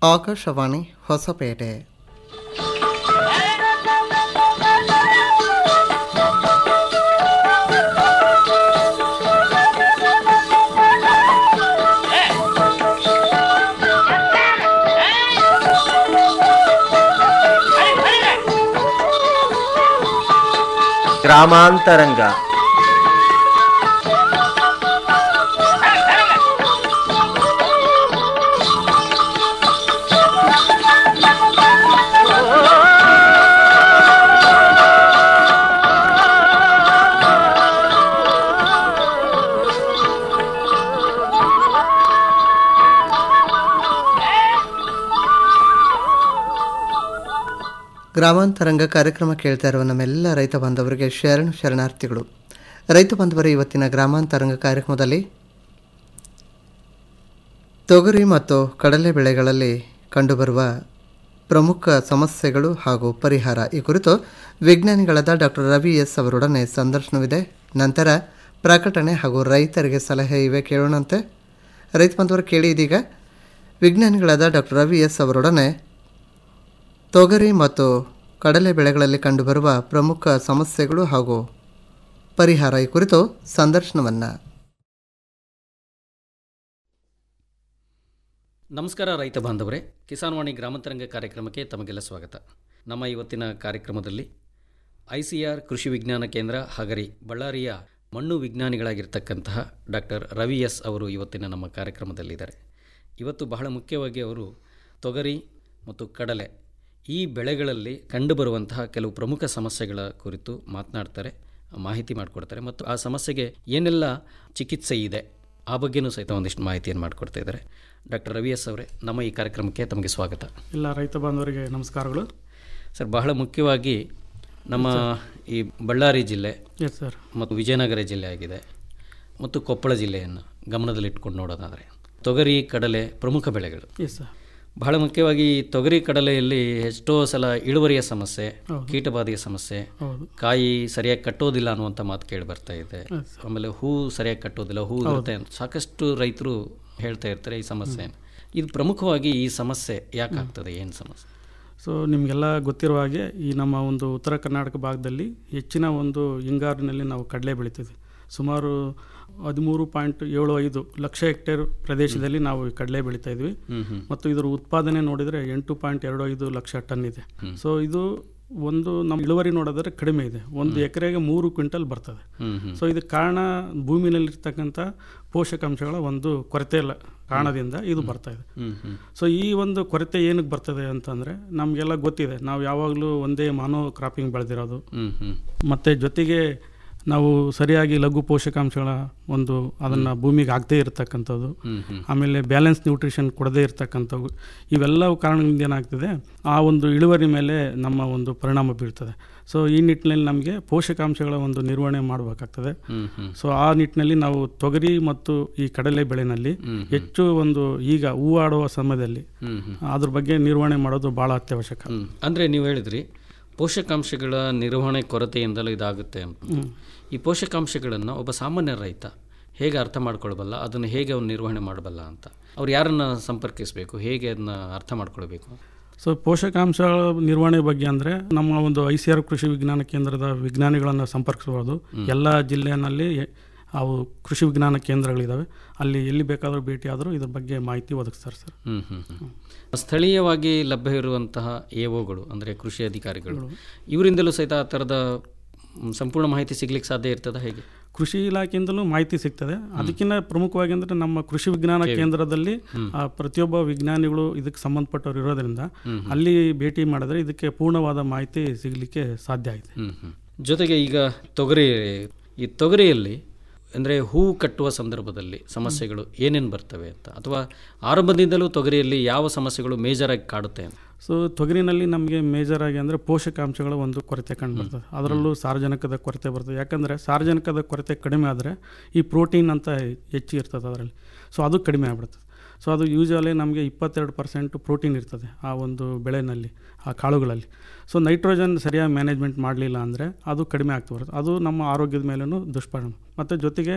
ಆಕಾಶವಾಣಿ ಹೊಸಪೇಟೆ ಗ್ರಾಮಾಂತರಂಗ ಗ್ರಾಮಾಂತರಂಗ ಕಾರ್ಯಕ್ರಮ ಕೇಳ್ತಾ ಇರುವ ನಮ್ಮೆಲ್ಲ ರೈತ ಬಾಂಧವರಿಗೆ ಶರಣು ಶರಣಾರ್ಥಿಗಳು ರೈತ ಬಾಂಧವರ ಇವತ್ತಿನ ಗ್ರಾಮಾಂತರಂಗ ಕಾರ್ಯಕ್ರಮದಲ್ಲಿ ತೊಗರಿ ಮತ್ತು ಕಡಲೆ ಬೆಳೆಗಳಲ್ಲಿ ಕಂಡುಬರುವ ಪ್ರಮುಖ ಸಮಸ್ಯೆಗಳು ಹಾಗೂ ಪರಿಹಾರ ಈ ಕುರಿತು ವಿಜ್ಞಾನಿಗಳಾದ ಡಾಕ್ಟರ್ ರವಿ ಎಸ್ ಅವರೊಡನೆ ಸಂದರ್ಶನವಿದೆ ನಂತರ ಪ್ರಕಟಣೆ ಹಾಗೂ ರೈತರಿಗೆ ಸಲಹೆ ಇವೆ ಕೇಳೋಣಂತೆ ರೈತ ಬಾಂಧವರು ಕೇಳಿ ಇದೀಗ ವಿಜ್ಞಾನಿಗಳಾದ ಡಾಕ್ಟರ್ ರವಿ ಎಸ್ ಅವರೊಡನೆ ತೊಗರಿ ಮತ್ತು ಕಡಲೆ ಬೆಳೆಗಳಲ್ಲಿ ಕಂಡುಬರುವ ಪ್ರಮುಖ ಸಮಸ್ಯೆಗಳು ಹಾಗೂ ಪರಿಹಾರ ಈ ಕುರಿತು ಸಂದರ್ಶನವನ್ನು ನಮಸ್ಕಾರ ರೈತ ಬಾಂಧವರೇ ಕಿಸಾನ್ವಾಣಿ ಗ್ರಾಮಾಂತರಂಗ ಕಾರ್ಯಕ್ರಮಕ್ಕೆ ತಮಗೆಲ್ಲ ಸ್ವಾಗತ ನಮ್ಮ ಇವತ್ತಿನ ಕಾರ್ಯಕ್ರಮದಲ್ಲಿ ಐ ಸಿ ಆರ್ ಕೃಷಿ ವಿಜ್ಞಾನ ಕೇಂದ್ರ ಹಗರಿ ಬಳ್ಳಾರಿಯ ಮಣ್ಣು ವಿಜ್ಞಾನಿಗಳಾಗಿರ್ತಕ್ಕಂತಹ ಡಾಕ್ಟರ್ ರವಿ ಎಸ್ ಅವರು ಇವತ್ತಿನ ನಮ್ಮ ಕಾರ್ಯಕ್ರಮದಲ್ಲಿದ್ದಾರೆ ಇವತ್ತು ಬಹಳ ಮುಖ್ಯವಾಗಿ ಅವರು ತೊಗರಿ ಮತ್ತು ಕಡಲೆ ಈ ಬೆಳೆಗಳಲ್ಲಿ ಕಂಡುಬರುವಂತಹ ಕೆಲವು ಪ್ರಮುಖ ಸಮಸ್ಯೆಗಳ ಕುರಿತು ಮಾತನಾಡ್ತಾರೆ ಮಾಹಿತಿ ಮಾಡಿಕೊಡ್ತಾರೆ ಮತ್ತು ಆ ಸಮಸ್ಯೆಗೆ ಏನೆಲ್ಲ ಚಿಕಿತ್ಸೆ ಇದೆ ಆ ಬಗ್ಗೆನೂ ಸಹಿತ ಒಂದಿಷ್ಟು ಮಾಹಿತಿಯನ್ನು ಮಾಡಿಕೊಡ್ತಾ ಇದ್ದಾರೆ ಡಾಕ್ಟರ್ ರವಿ ಎಸ್ ಅವರೇ ನಮ್ಮ ಈ ಕಾರ್ಯಕ್ರಮಕ್ಕೆ ತಮಗೆ ಸ್ವಾಗತ ಎಲ್ಲ ರೈತ ಬಾಂಧವರಿಗೆ ನಮಸ್ಕಾರಗಳು ಸರ್ ಬಹಳ ಮುಖ್ಯವಾಗಿ ನಮ್ಮ ಈ ಬಳ್ಳಾರಿ ಜಿಲ್ಲೆ ಎಸ್ ಸರ್ ಮತ್ತು ವಿಜಯನಗರ ಜಿಲ್ಲೆ ಆಗಿದೆ ಮತ್ತು ಕೊಪ್ಪಳ ಜಿಲ್ಲೆಯನ್ನು ಗಮನದಲ್ಲಿಟ್ಕೊಂಡು ನೋಡೋದಾದರೆ ತೊಗರಿ ಕಡಲೆ ಪ್ರಮುಖ ಬೆಳೆಗಳು ಎಸ್ ಸರ್ ಬಹಳ ಮುಖ್ಯವಾಗಿ ಈ ತೊಗರಿ ಕಡಲೆಯಲ್ಲಿ ಎಷ್ಟೋ ಸಲ ಇಳುವರಿಯ ಸಮಸ್ಯೆ ಹೌದು. ಕೀಟಬಾಧೆಯ ಸಮಸ್ಯೆ ಹೌದು ಕಾಯಿ ಸರಿಯಾಗಿ ಕಟ್ಟೋದಿಲ್ಲ ಅನ್ನುವಂಥ ಮಾತು ಕೇಳಿ ಬರ್ತಾ ಇದೆ ಹೌದು ಸರ್. ಆಮೇಲೆ ಹೂ ಸರಿಯಾಗಿ ಕಟ್ಟೋದಿಲ್ಲ ಹೂ ಇರುತ್ತೆ ಅಂತ ಸಾಕಷ್ಟು ರೈತರು ಹೇಳ್ತಾ ಇರ್ತಾರೆ ಈ ಸಮಸ್ಯೆ ಇದು ಪ್ರಮುಖವಾಗಿ ಈ ಸಮಸ್ಯೆ ಯಾಕೆ ಆಗ್ತದೆ ಏನು ಸಮಸ್ಯೆ ಸೊ ನಿಮಗೆಲ್ಲ ಗೊತ್ತಿರುವ ಹಾಗೆ ಈ ನಮ್ಮ ಒಂದು ಉತ್ತರ ಕರ್ನಾಟಕ ಭಾಗದಲ್ಲಿ ಹೆಚ್ಚಿನ ಒಂದು ಹಿಂಗಾರಿನಲ್ಲಿ ನಾವು ಕಡಲೆ ಬೆಳಿತೀವಿ ಸುಮಾರು ಹದಿಮೂರು ಪಾಯಿಂಟ್ ಏಳು ಐದು ಲಕ್ಷ ಹೆಕ್ಟೇರ್ ಪ್ರದೇಶದಲ್ಲಿ ನಾವು ಈ ಕಡಲೆ ಬೆಳೀತಾ ಇದ್ವಿ ಹ್ಮ್ ಹ್ಮ್ ಮತ್ತು ಇದರ ಉತ್ಪಾದನೆ ನೋಡಿದರೆ ಎಂಟು ಪಾಯಿಂಟ್ ಎರಡು ಐದು ಲಕ್ಷ ಟನ್ ಇದೆ ಸೊ ಇದು ಒಂದು ನಮ್ಮ ಇಳುವರಿ ನೋಡಿದ್ರೆ ಕಡಿಮೆ ಇದೆ ಒಂದು ಎಕರೆಗೆ ಮೂರು ಕ್ವಿಂಟಲ್ ಬರ್ತದೆ ಹ್ಮ್ ಹ್ಮ್ ಸೊ ಇದಕ್ಕೆ ಕಾರಣ ಭೂಮಿನಲ್ಲಿರ್ತಕ್ಕಂಥ ಪೋಷಕಾಂಶಗಳ ಒಂದು ಕೊರತೆ ಇಲ್ಲ ಕಾರಣದಿಂದ ಇದು ಬರ್ತಾ ಇದೆ ಹ್ಮ್ ಹ್ಮ್ ಸೊ ಈ ಒಂದು ಕೊರತೆ ಏನಕ್ಕೆ ಬರ್ತದೆ ಅಂತಂದರೆ ನಮಗೆಲ್ಲ ಗೊತ್ತಿದೆ ನಾವು ಯಾವಾಗಲೂ ಒಂದೇ ಮಾನೋ ಕ್ರಾಪಿಂಗ್ ಬೆಳೆದಿರೋದು ಹ್ಮ್ ಹ್ಮ್ ಮತ್ತು ಜೊತೆಗೆ ನಾವು ಸರಿಯಾಗಿ ಲಘು ಪೋಷಕಾಂಶಗಳ ಒಂದು ಅದನ್ನು ಭೂಮಿಗೆ ಆಗದೇ ಇರತಕ್ಕಂಥದ್ದು ಹ್ಮ್ ಹ್ಮ್ ಆಮೇಲೆ ಬ್ಯಾಲೆನ್ಸ್ ನ್ಯೂಟ್ರಿಷನ್ ಕೊಡದೇ ಇರತಕ್ಕಂಥವು ಇವೆಲ್ಲವೂ ಕಾರಣದಿಂದ ಏನಾಗ್ತದೆ ಆ ಒಂದು ಇಳುವರಿ ಮೇಲೆ ನಮ್ಮ ಒಂದು ಪರಿಣಾಮ ಬೀಳ್ತದೆ ಸೊ ಈ ನಿಟ್ಟಿನಲ್ಲಿ ನಮಗೆ ಪೋಷಕಾಂಶಗಳ ಒಂದು ನಿರ್ವಹಣೆ ಮಾಡಬೇಕಾಗ್ತದೆ ಹ್ಮ್ ಹ್ಮ್ ಸೊ ಆ ನಿಟ್ಟಿನಲ್ಲಿ ನಾವು ತೊಗರಿ ಮತ್ತು ಈ ಕಡಲೆ ಬೆಳೆನಲ್ಲಿ ಹೆಚ್ಚು ಒಂದು ಈಗ ಹೂವಾಡುವ ಸಮಯದಲ್ಲಿ ಹ್ಮ್ ಹ್ಮ್ ಅದ್ರ ಬಗ್ಗೆ ನಿರ್ವಹಣೆ ಮಾಡೋದು ಭಾಳ ಅತ್ಯವಶ್ಯಕ ಹ್ಮ್. ಅಂದ್ರೆ ನೀವು ಹೇಳಿದ್ರಿ ಪೋಷಕಾಂಶಗಳ ನಿರ್ವಹಣೆ ಕೊರತೆಯಿಂದಲೂ ಇದಾಗುತ್ತೆ ಅಂತ ಈ ಪೋಷಕಾಂಶಗಳನ್ನು ಒಬ್ಬ ಸಾಮಾನ್ಯ ರೈತ ಹೇಗೆ ಅರ್ಥ ಮಾಡ್ಕೊಳ್ಬಲ್ಲ ಅದನ್ನು ಹೇಗೆ ಅವ್ನು ನಿರ್ವಹಣೆ ಮಾಡಬಲ್ಲ ಅಂತ ಅವ್ರು ಯಾರನ್ನ ಸಂಪರ್ಕಿಸಬೇಕು ಹೇಗೆ ಅದನ್ನ ಅರ್ಥ ಮಾಡ್ಕೊಳ್ಬೇಕು ಸೊ ಪೋಷಕಾಂಶಗಳ ನಿರ್ವಹಣೆ ಬಗ್ಗೆ ಅಂದರೆ ನಮ್ಮ ಒಂದು ಐ ಸಿ ಆರ್ ಕೃಷಿ ವಿಜ್ಞಾನ ಕೇಂದ್ರದ ವಿಜ್ಞಾನಿಗಳನ್ನು ಸಂಪರ್ಕಿಸಬಹುದು ಎಲ್ಲ ಜಿಲ್ಲೆಯಲ್ಲಿ ಅವು ಕೃಷಿ ವಿಜ್ಞಾನ ಕೇಂದ್ರಗಳಿದ್ದಾವೆ ಅಲ್ಲಿ ಎಲ್ಲಿ ಬೇಕಾದರೂ ಭೇಟಿ ಆದರೂ ಇದ್ರ ಬಗ್ಗೆ ಮಾಹಿತಿ ಒದಗಿಸ್ತಾರೆ ಸರ್ ಹ್ಮ್ ಹ್ಮ್ ಹ್ಮ್. ಸ್ಥಳೀಯವಾಗಿ ಲಭ್ಯ ಇರುವಂತಹ ಎಒಗಳು ಅಂದರೆ ಕೃಷಿ ಅಧಿಕಾರಿಗಳು ಇವರಿಂದಲೂ ಸಹಿತ ಆ ಥರದ ಮ್, ಸಂಪೂರ್ಣ ಮಾಹಿತಿ ಸಿಗ್ಲಿಕ್ಕೆ ಸಾಧ್ಯ ಇರ್ತದ ಹೇಗೆ ಕೃಷಿ ಇಲಾಖೆಯಿಂದಲೂ ಮಾಹಿತಿ ಸಿಗ್ತದೆ ಅದಕ್ಕಿಂತ ಪ್ರಮುಖವಾಗಿ ಅಂದರೆ ನಮ್ಮ ಕೃಷಿ ವಿಜ್ಞಾನ ಕೇಂದ್ರದಲ್ಲಿ ಆ, ಪ್ರತಿಯೊಬ್ಬ ವಿಜ್ಞಾನಿಗಳು ಇದಕ್ಕೆ ಸಂಬಂಧಪಟ್ಟವರು ಇರೋದ್ರಿಂದ ಅಲ್ಲಿ ಭೇಟಿ ಮಾಡಿದ್ರೆ ಇದಕ್ಕೆ ಪೂರ್ಣವಾದ ಮಾಹಿತಿ ಸಿಗಲಿಕ್ಕೆ ಸಾಧ್ಯ ಆಗಿದೆ ಹ್ಮ್ ಹ್ಮ್. ಜೊತೆಗೆ ಈಗ ತೊಗರಿ ಈ ತೊಗರಿಯಲ್ಲಿ ಅಂದರೆ ಹೂ ಕಟ್ಟುವ ಸಂದರ್ಭದಲ್ಲಿ ಸಮಸ್ಯೆಗಳು ಏನೇನು ಬರ್ತವೆ ಅಂತ ಅಥವಾ ಆರಂಭದಿಂದಲೂ ತೊಗರಿಯಲ್ಲಿ ಯಾವ ಸಮಸ್ಯೆಗಳು ಮೇಜರಾಗಿ ಕಾಡುತ್ತೆ ಅಂತ ಸೊ ತೊಗರಿನಲ್ಲಿ ನಮಗೆ ಮೇಜರ್ ಆಗಿ ಅಂದರೆ ಪೋಷಕಾಂಶಗಳ ಒಂದು ಕೊರತೆ ಕಂಡು ಬರ್ತದೆ ಅದರಲ್ಲೂ ಸಾರ್ವಜನಿಕದ ಕೊರತೆ ಬರ್ತದೆ ಯಾಕಂದರೆ ಸಾರ್ವಜನಿಕದ ಕೊರತೆ ಕಡಿಮೆ ಆದರೆ ಈ ಪ್ರೋಟೀನ್ ಅಂತ ಹೆಚ್ಚಿಗೆ ಇರ್ತದೆ ಅದರಲ್ಲಿ ಸೊ ಅದು ಕಡಿಮೆ ಆಗ್ಬಿಡ್ತದೆ ಸೊ ಅದು ಯೂಶಲಿ ನಮಗೆ ಇಪ್ಪತ್ತೆರಡು ಪರ್ಸೆಂಟ್ ಪ್ರೋಟೀನ್ ಇರ್ತದೆ ಆ ಒಂದು ಬೆಳೆನಲ್ಲಿ ಆ ಕಾಳುಗಳಲ್ಲಿ ಸೊ ನೈಟ್ರೋಜನ್ ಸರಿಯಾಗಿ ಮ್ಯಾನೇಜ್ಮೆಂಟ್ ಮಾಡಲಿಲ್ಲ ಅಂದರೆ ಅದು ಕಡಿಮೆ ಆಗ್ತಾ ಬರುತ್ತೆ ಅದು ನಮ್ಮ ಆರೋಗ್ಯದ ಮೇಲೂ ದುಷ್ಪರಿಣಾಮ ಮತ್ತು ಜೊತೆಗೆ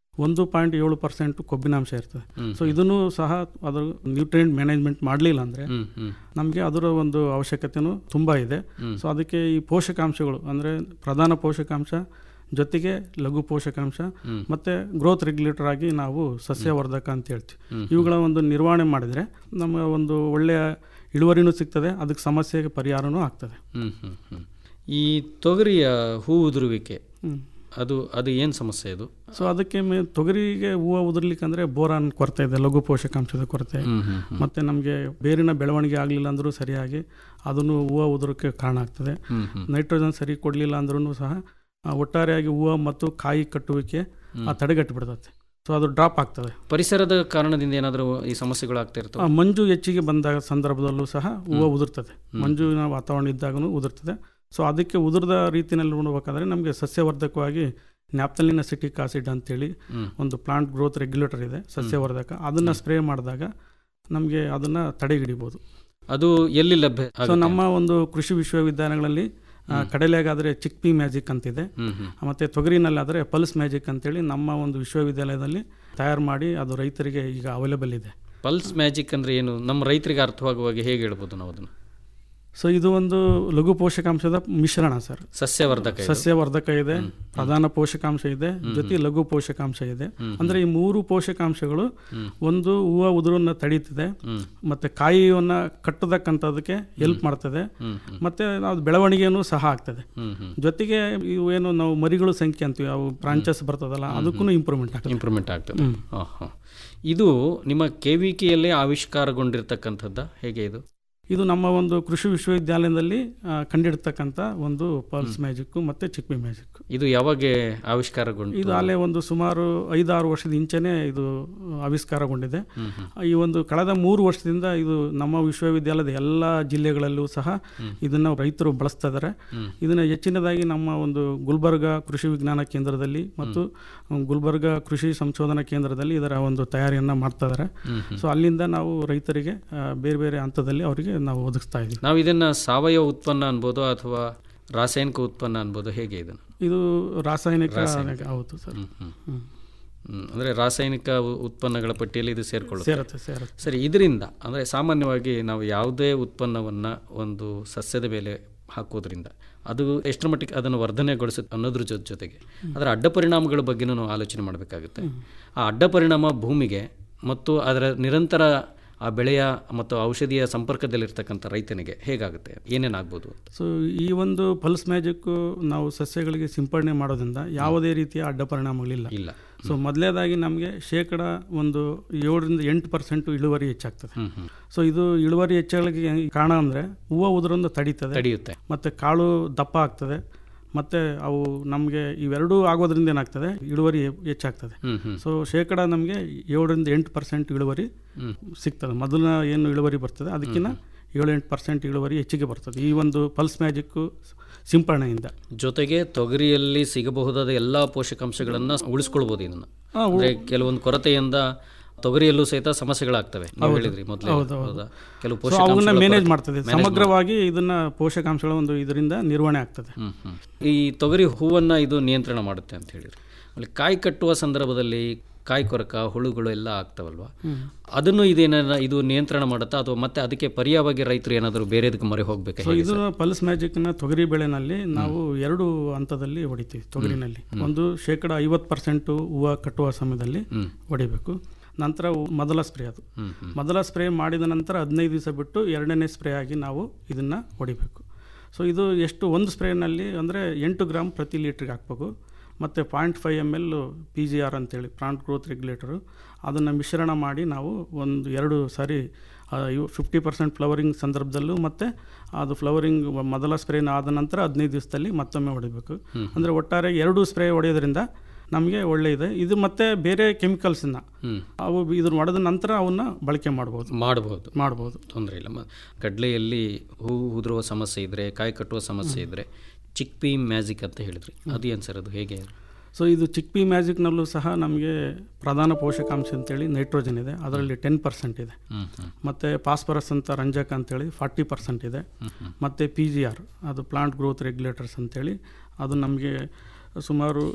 ಒಂದು ಪಾಯಿಂಟ್ ಏಳು ಪರ್ಸೆಂಟ್ ಕೊಬ್ಬಿನಾಂಶ ಇರ್ತದೆ ಹ್ಮ್. ಸೊ ಇದನ್ನು ಸಹ ಅದು ನ್ಯೂಟ್ರಿಯೆಂಟ್ ಮ್ಯಾನೇಜ್ಮೆಂಟ್ ಮಾಡಲಿಲ್ಲ ಅಂದರೆ ಹ್ಮ್ ಹ್ಮ್ ನಮಗೆ ಅದರ ಒಂದು ಅವಶ್ಯಕತೆನೂ ತುಂಬ ಇದೆ ಹ್ಮ್. ಸೊ ಅದಕ್ಕೆ ಈ ಪೋಷಕಾಂಶಗಳು ಅಂದರೆ ಪ್ರಧಾನ ಪೋಷಕಾಂಶ ಜೊತೆಗೆ ಲಘು ಪೋಷಕಾಂಶ ಹ್ಮ್. ಮತ್ತು ಗ್ರೋತ್ ರೆಗ್ಯುಲೇಟರ್ ಆಗಿ ನಾವು ಸಸ್ಯವರ್ಧಕ ಅಂತ ಹೇಳ್ತೀವಿ ಹ್ಮ್. ಇವುಗಳ ಒಂದು ನಿರ್ವಹಣೆ ಮಾಡಿದರೆ ನಮ್ಮ ಒಂದು ಒಳ್ಳೆಯ ಇಳುವರಿನೂ ಸಿಗ್ತದೆ ಅದಕ್ಕೆ ಸಮಸ್ಯೆಗೆ ಪರಿಹಾರನೂ ಆಗ್ತದೆ ಹ್ಮ್ ಹ್ಮ್ ಹ್ಮ್ ಈ ತೊಗರಿಯ ಹೂ ಉದುರುವಿಕೆ ಹ್ಮ್. ಅದು ಅದು ಏನು ಸಮಸ್ಯೆ ಇದು ಸೊ ಅದಕ್ಕೆ ಮೇ ತೊಗರಿಗೆ ಹೂವು ಉದುರ್ಲಿಕ್ಕಂದ್ರೆ ಬೋರಾನ್ ಕೊರತೆ ಇದೆ ಲಘು ಪೋಷಕಾಂಶದ ಕೊರತೆ ಹ್ಮ್ ಹ್ಮ್ ಹ್ಮ್ ಮತ್ತು ನಮಗೆ ಬೇರಿನ ಬೆಳವಣಿಗೆ ಆಗಲಿಲ್ಲ ಅಂದರೂ ಸರಿಯಾಗಿ ಅದನ್ನು ಹೂವು ಉದುರೋಕ್ಕೆ ಕಾರಣ ಆಗ್ತದೆ ಹ್ಮ್ ಹ್ಮ್ ನೈಟ್ರೋಜನ್ ಸರಿ ಕೊಡಲಿಲ್ಲ ಅಂದ್ರೂ ಸಹ ಆ, ಒಟ್ಟಾರೆಯಾಗಿ ಹೂವು ಮತ್ತು ಕಾಯಿ ಕಟ್ಟುವಿಕೆ ಆ ತಡೆಗಟ್ಟಿ ಬಿಡ್ತದೆ ಸೊ ಅದು ಡ್ರಾಪ್ ಆಗ್ತದೆ ಪರಿಸರದ ಕಾರಣದಿಂದ ಏನಾದರೂ ಈ ಸಮಸ್ಯೆಗಳು ಆಗ್ತಾ ಇರ್ತವೆ ಆ, ಮಂಜು ಹೆಚ್ಚಿಗೆ ಬಂದ ಸಂದರ್ಭದಲ್ಲೂ ಸಹ ಹೂವು ಉದುರ್ತದೆ ಮಂಜುವಿನ ವಾತಾವರಣ ಇದ್ದಾಗೂ ಉದುರ್ತದೆ ಸೊ ಅದಕ್ಕೆ ಉದುರದ ರೀತಿಯಲ್ಲಿ ನೋಡಬೇಕಾದ್ರೆ ನಮಗೆ ಸಸ್ಯವರ್ಧಕವಾಗಿ ನ್ಯಾಪ್ತಲಿನ ಸಿಟಿಕ್ ಆಸಿಡ್ ಅಂತೇಳಿ ಹ್ಮ್. ಒಂದು ಪ್ಲಾಂಟ್ ಗ್ರೋತ್ ರೆಗ್ಯುಲೇಟರ್ ಇದೆ ಸಸ್ಯವರ್ಧಕ ಅದನ್ನು ಸ್ಪ್ರೇ ಮಾಡಿದಾಗ ನಮಗೆ ಅದನ್ನು ತಡೆಹಿಡಿಬೋದು ಅದು ಎಲ್ಲಿ ಲಭ್ಯ ಸೊ ಆಗುತ್ತೆ? ನಮ್ಮ ಒಂದು ಕೃಷಿ ವಿಶ್ವವಿದ್ಯಾಲಯಗಳಲ್ಲಿ ಆ, ಕಡಲೆಗಾದರೆ ಚಿಕ್ಪಿ ಮ್ಯಾಜಿಕ್ ಅಂತಿದೆ ಹ್ಮ್ ಹ್ಮ್ ಮತ್ತು ತೊಗರಿನಲ್ಲಾದರೆ ಪಲ್ಸ್ ಮ್ಯಾಜಿಕ್ ಅಂತೇಳಿ ನಮ್ಮ ಒಂದು ವಿಶ್ವವಿದ್ಯಾಲಯದಲ್ಲಿ ತಯಾರು ಮಾಡಿ ಅದು ರೈತರಿಗೆ ಈಗ ಅವೈಲೇಬಲ್ ಇದೆ ಪಲ್ಸ್ ಮ್ಯಾಜಿಕ್ ಅಂದ್ರೆ ಏನು ನಮ್ಮ ರೈತರಿಗೆ ಅರ್ಥವಾಗುವಾಗ ಹೇಗೆ ಹೇಳ್ಬೋದು ನಾವು ಅದನ್ನು ಸೊ ಇದು ಒಂದು ಲಘು ಪೋಷಕಾಂಶದ ಮಿಶ್ರಣ ಸರ್ ಸಸ್ಯವರ್ಧಕ ಇದು. ಸಸ್ಯವರ್ಧಕ ಇದೆ ಪ್ರಧಾನ ಪೋಷಕಾಂಶ ಇದೆ ಜೊತೆ ಲಘು ಪೋಷಕಾಂಶ ಇದೆ ಅಂದ್ರೆ ಈ ಮೂರು ಪೋಷಕಾಂಶಗಳು ಒಂದು ಹೂವು ಉದುರನ್ನ ತಡೀತದೆ ಹ್ಮ್. ಮತ್ತೆ ಕಾಯಿಯನ್ನ ಕಟ್ಟತಕ್ಕಂಥದಕ್ಕೆ ಹೆಲ್ಪ್ ಮಾಡ್ತದೆ ಹ್ಮ್ ಹ್ಮ್ ಮತ್ತೆ ಅದು ಬೆಳವಣಿಗೆನೂ ಸಹ ಆಗ್ತದೆ ಹ್ಮ್ ಹ್ಮ್ ಜೊತೆಗೆ ಇವು ಏನು ನಾವು ಮರಿಗಳು ಸಂಖ್ಯೆ ಅಂತೀವಿ ಅವು ಬ್ರಾಂಚಸ್ ಬರ್ತದಲ್ಲ ಅದಕ್ಕೂ ಇಂಪ್ರೂವ್ಮೆಂಟ್ ಆಗ್ತದೆ ಇಂಪ್ರೂವ್ಮೆಂಟ್ ಆಗ್ತದೆ ಹಾಂ ಹಾಂ ಇದು ನಿಮ್ಮ ಕೆ ವಿ ಕೆಯಲ್ಲೇ ಆವಿಷ್ಕಾರಗೊಂಡಿರ್ತಕ್ಕಂಥದ್ದ ಹೇಗೆ ಇದು ಇದು ನಮ್ಮ ಒಂದು ಕೃಷಿ ವಿಶ್ವವಿದ್ಯಾಲಯದಲ್ಲಿ ಆ, ಕಂಡಿಡ್ತಕ್ಕಂಥ ಒಂದು ಪಲ್ಸ್ ಮ್ಯಾಜಿಕ್ ಮತ್ತೆ ಚಿಕ್ಮಿ ಮ್ಯಾಜಿಕ್ ಇದು ಯಾವಾಗ ಆವಿಷ್ಕಾರಗೊಂಡು ಇದು ಅಲ್ಲೇ ಒಂದು ಸುಮಾರು ಐದಾರು ವರ್ಷದ ಇಂಚೆನೇ ಇದು ಆವಿಷ್ಕಾರಗೊಂಡಿದೆ ಈ ಒಂದು ಕಳೆದ ಮೂರು ವರ್ಷದಿಂದ ಇದು ನಮ್ಮ ವಿಶ್ವವಿದ್ಯಾಲಯದ ಎಲ್ಲ ಜಿಲ್ಲೆಗಳಲ್ಲೂ ಸಹ ಇದನ್ನು ರೈತರು ಬಳಸ್ತಾ ಇದ್ದಾರೆ ಇದನ್ನು ಹೆಚ್ಚಿನದಾಗಿ ನಮ್ಮ ಒಂದು ಗುಲ್ಬರ್ಗ ಕೃಷಿ ವಿಜ್ಞಾನ ಕೇಂದ್ರದಲ್ಲಿ ಮತ್ತು ಗುಲ್ಬರ್ಗ ಕೃಷಿ ಸಂಶೋಧನಾ ಕೇಂದ್ರದಲ್ಲಿ ಇದರ ಒಂದು ತಯಾರಿಯನ್ನು ಮಾಡ್ತಾ ಇದ್ದಾರೆ ಸೊ ಅಲ್ಲಿಂದ ನಾವು ರೈತರಿಗೆ ಆ, ಬೇರೆ ಬೇರೆ ಹಂತದಲ್ಲಿ ಅವರಿಗೆ ನಾವು ಒದಗಿಸ್ತಾ ಇದ್ದೀವಿ ನಾವು ಇದನ್ನ ಸಾವಯವ ಉತ್ಪನ್ನ ಅನ್ಬೋದು ಅಥವಾ ರಾಸಾಯನಿಕ ಉತ್ಪನ್ನ ಅನ್ಬೋದು ಹೇಗೆ ಇದನ್ನು ಇದು ರಾಸಾಯನಿಕ ಹೌದು ಸರ್ ಹ್ಮ್ ಹ್ಮ್ ಹ್ಮ್. ಹ್ಮ್. ಅಂದ್ರೆ ರಾಸಾಯನಿಕ ಉ- ಉತ್ಪನ್ನಗಳ ಪಟ್ಟಿಯಲ್ಲಿ ಇದು ಸೇರ್ಕೊಳ್ಳುತ್ತೆ ಸೇರತ್ತೆ ಸೇರತ್ತೆ ಸರಿ ಇದರಿಂದ ಅಂದರೆ ಸಾಮಾನ್ಯವಾಗಿ ನಾವು ಯಾವುದೇ ಉತ್ಪನ್ನವನ್ನು ಒಂದು ಸಸ್ಯದ ಮೇಲೆ ಹಾಕೋದ್ರಿಂದ ಅದು ಎಷ್ಟರ ಮಟ್ಟಿಗೆ ಅದನ್ನು ವರ್ಧನೆಗೊಳಿಸುತ್ತೆ ಅನ್ನೋದ್ರ ಜೊತೆ ಜೊತೆಗೆ ಅದರ ಅಡ್ಡ ಪರಿಣಾಮಗಳ ಬಗ್ಗೆನೂ ನಾವು ಆಲೋಚನೆ ಮಾಡಬೇಕಾಗುತ್ತೆ ಆ ಅಡ್ಡ ಪರಿಣಾಮ ಭೂಮಿಗೆ ಮತ್ತು ಅದರ ನಿರಂತರ ಆ ಬೆಳೆಯ ಮತ್ತು ಔಷಧಿಯ ಸಂಪರ್ಕದಲ್ಲಿರ್ತಕ್ಕಂಥ ರೈತನಿಗೆ ಹೇಗಾಗುತ್ತೆ ಏನೇನಾಗ್ಬೋದು ಅಂತ ಸೊ ಈ ಒಂದು ಪಲ್ಸ್ ಮ್ಯಾಜಿಕ್ ನಾವು ಸಸ್ಯಗಳಿಗೆ ಸಿಂಪಡಣೆ ಮಾಡೋದ್ರಿಂದ ಯಾವುದೇ ರೀತಿಯ ಅಡ್ಡ ಪರಿಣಾಮಗಳಿಲ್ಲ ಇಲ್ಲ ಸೊ ಮೊದಲೇದಾಗಿ ನಮಗೆ ಶೇಕಡ ಒಂದು ಏಳರಿಂದ ಎಂಟು ಪರ್ಸೆಂಟ್ ಇಳುವರಿ ಹೆಚ್ಚಾಗ್ತದೆ ಹ್ಮ್ ಹ್ಮ್ ಸೊ ಇದು ಇಳುವರಿ ಹೆಚ್ಚಳಕ್ಕೆ ಕಾರಣ ಅಂದರೆ ಹೂವು ಉದುರೊಂದು ತಡೀತದೆ ತಡೆಯುತ್ತೆ ಮತ್ತು ಕಾಳು ದಪ್ಪ ಆಗ್ತದೆ ಮತ್ತು ಅವು ನಮಗೆ ಇವೆರಡೂ ಆಗೋದ್ರಿಂದ ಏನಾಗ್ತದೆ ಇಳುವರಿ ಹೆಚ್ಚಾಗ್ತದೆ ಹ್ಮ್ ಹ್ಮ್ ಸೊ ಶೇಕಡ ನಮಗೆ ಏಳರಿಂದ ಎಂಟು ಪರ್ಸೆಂಟ್ ಇಳುವರಿ ಹ್ಮ್. ಸಿಗ್ತದೆ ಮೊದಲ ಏನು ಇಳುವರಿ ಬರ್ತದೆ ಅದಕ್ಕಿಂತ ಏಳು ಎಂಟು ಪರ್ಸೆಂಟ್ ಇಳುವರಿ ಹೆಚ್ಚಿಗೆ ಬರ್ತದೆ ಈ ಒಂದು ಪಲ್ಸ್ ಮ್ಯಾಜಿಕ್ಕು ಸಿಂಪರಣೆಯಿಂದ ಜೊತೆಗೆ ತೊಗರಿಯಲ್ಲಿ ಸಿಗಬಹುದಾದ ಎಲ್ಲ ಪೋಷಕಾಂಶಗಳನ್ನು ಉಳಿಸ್ಕೊಳ್ಬೋದು ಇದನ್ನು ಅಂದ್ರೆ ಕೆಲವೊಂದು ಕೊರತೆಯಿಂದ ತೊಗರಿಯಲ್ಲೂ ಸಹಿತ ಸಮಸ್ಯೆಗಳಾಗ್ತವೆ ನೀವು ಹೇಳಿದ್ರಿ ಮೊದಲೇ ಹೌದಾ ಕೆಲವು ಸೊ ಅವನ್ನ ಪೋಷಕಾಂಶಗಳ ಮ್ಯಾನೇಜ್ ಕೊರತೆ. ಮಾಡ್ತದೆ ಸಮಗ್ರವಾಗಿ ಇದನ್ನ ಪೋಷಕಾಂಶಗಳ ಒಂದು ಇದರಿಂದ ನಿರ್ವಹಣೆ ಆಗ್ತದೆ ಹ್ಮ್, ಹ್ಮ್. ಈ ತೊಗರಿ ಹೂವನ್ನ ಇದು ನಿಯಂತ್ರಣ ಮಾಡುತ್ತೆ ಅಂತ ಹೇಳಿರಿ ಅಲ್ಲಿ ಕಾಯಿ ಕಟ್ಟುವ ಸಂದರ್ಭದಲ್ಲಿ ಕಾಯಿ ಕೊರಕ ಹುಳುಗಳು ಎಲ್ಲ ಆಗ್ತಾವಲ್ವಾ ಅದನ್ನು ಇದೇನ ಇದು ನಿಯಂತ್ರಣ ಮಾಡುತ್ತಾ ಅಥವಾ ಮತ್ತೆ ಅದಕ್ಕೆ ಪರ್ಯಾಯವಾಗಿ ರೈತರು ಏನಾದರೂ ಬೇರೆದಕ್ಕೆ ಮೊರೆ ಹೋಗ್ಬೇಕಾ ಸೊ ಇದು ಪಲ್ಸ್ ಮ್ಯಾಜಿಕ್ನ ತೊಗರಿ ಬೆಳೆನಲ್ಲಿ ನಾವು ಎರಡು ಹಂತದಲ್ಲಿ ಹೊಡಿತೀವಿ ತೊಗರಿನಲ್ಲಿ ಒಂದು ಶೇಕಡ ಐವತ್ತು ಪರ್ಸೆಂಟು ಹೂವು ಕಟ್ಟುವ ಸಮಯದಲ್ಲಿ ಹೊಡಿಬೇಕು ನಂತರ ಹೂ- ಮೊದಲ ಸ್ಪ್ರೇ ಅದು ಹ್ಮ್, ಹ್ಮ್. ಮೊದಲ ಸ್ಪ್ರೇ ಮಾಡಿದ ನಂತರ ಹದಿನೈದು ದಿವಸ ಬಿಟ್ಟು ಎರಡನೇ ಸ್ಪ್ರೇ ಆಗಿ ನಾವು ಇದನ್ನು ಹೊಡಿಬೇಕು ಸೊ ಇದು ಎಷ್ಟು ಒಂದು ಸ್ಪ್ರೇನಲ್ಲಿ ಅಂದರೆ ಎಂಟು ಗ್ರಾಮ್ ಪ್ರತಿ ಲೀಟ್ರಿಗೆ ಹಾಕ್ಬೇಕು ಮತ್ತು point five M L P G R ಅಂತೇಳಿ ಪ್ಲಾಂಟ್ ಗ್ರೋತ್ ರೆಗ್ಯುಲೇಟರು ಅದನ್ನು ಮಿಶ್ರಣ ಮಾಡಿ ನಾವು ಒಂದು ಎರಡು ಸಾರಿ ಫಿಫ್ಟಿ ಪರ್ಸೆಂಟ್ ಫ್ಲವರಿಂಗ್ ಸಂದರ್ಭದಲ್ಲೂ ಮತ್ತು ಅದು ಫ್ಲವರಿಂಗ್ ಮೊದಲ ಸ್ಪ್ರೇನ ಆದ ನಂತರ ಹದಿನೈದು ದಿವಸದಲ್ಲಿ ಮತ್ತೊಮ್ಮೆ ಹೊಡಿಬೇಕು ಅಂದರೆ ಒಟ್ಟಾರೆ ಎರಡು ಸ್ಪ್ರೇ ಹೊಡೆಯೋದ್ರಿಂದ ನಮಗೆ ಒಳ್ಳೆಯದೆ ಇದು ಮತ್ತೆ ಬೇರೆ ಕೆಮಿಕಲ್ಸನ್ನ ಹ್ಮ್. ಅವು ಇದನ್ನ ಹೊಡೆದ ನಂತರ ಅವನ್ನ ಬಳಕೆ ಮಾಡ್ಬೋದು ಮಾಡಬಹುದು ಮಾಡ್ಬೋದು ತೊಂದರೆ ಇಲ್ಲ ಮ- ಕಡ್ಲೆಯಲ್ಲಿ ಹೂ ಉದುರುವ ಸಮಸ್ಯೆ ಇದ್ರೆ ಕಾಯಿ ಕಟ್ಟುವ ಸಮಸ್ಯೆ ಇದ್ರೆ ಚಿಕ್ಪಿ ಮ್ಯಾಜಿಕ್ ಅಂತ ಹೇಳಿದ್ರಿ ಅದು ಏನು ಸರ್ ಅದು ಹೇಗೆ ಸೊ ಇದು ಚಿಕ್ಪಿ ಮ್ಯಾಜಿಕ್ನಲ್ಲೂ ಸಹ ನಮಗೆ ಪ್ರಧಾನ ಪೋಷಕಾಂಶ ಅಂತೇಳಿ ನೈಟ್ರೋಜನ್ ಇದೆ ಅದರಲ್ಲಿ ಟೆನ್ ಪರ್ಸೆಂಟ್ ಇದೆ ಹ್ಮ್ ಹ್ಮ್ ಮತ್ತು ಫಾಸ್ಫರಸ್ ಅಂತ ರಂಜಕ ಅಂತೇಳಿ ಫಾರ್ಟಿ ಪರ್ಸೆಂಟ್ ಇದೆ ಮತ್ತು ಪಿ ಜಿ ಆರ್ ಅದು ಪ್ಲಾಂಟ್ ಗ್ರೋತ್ ರೆಗ್ಯುಲೇಟರ್ಸ್ ಅಂತೇಳಿ ಅದು ನಮಗೆ ಸುಮಾರು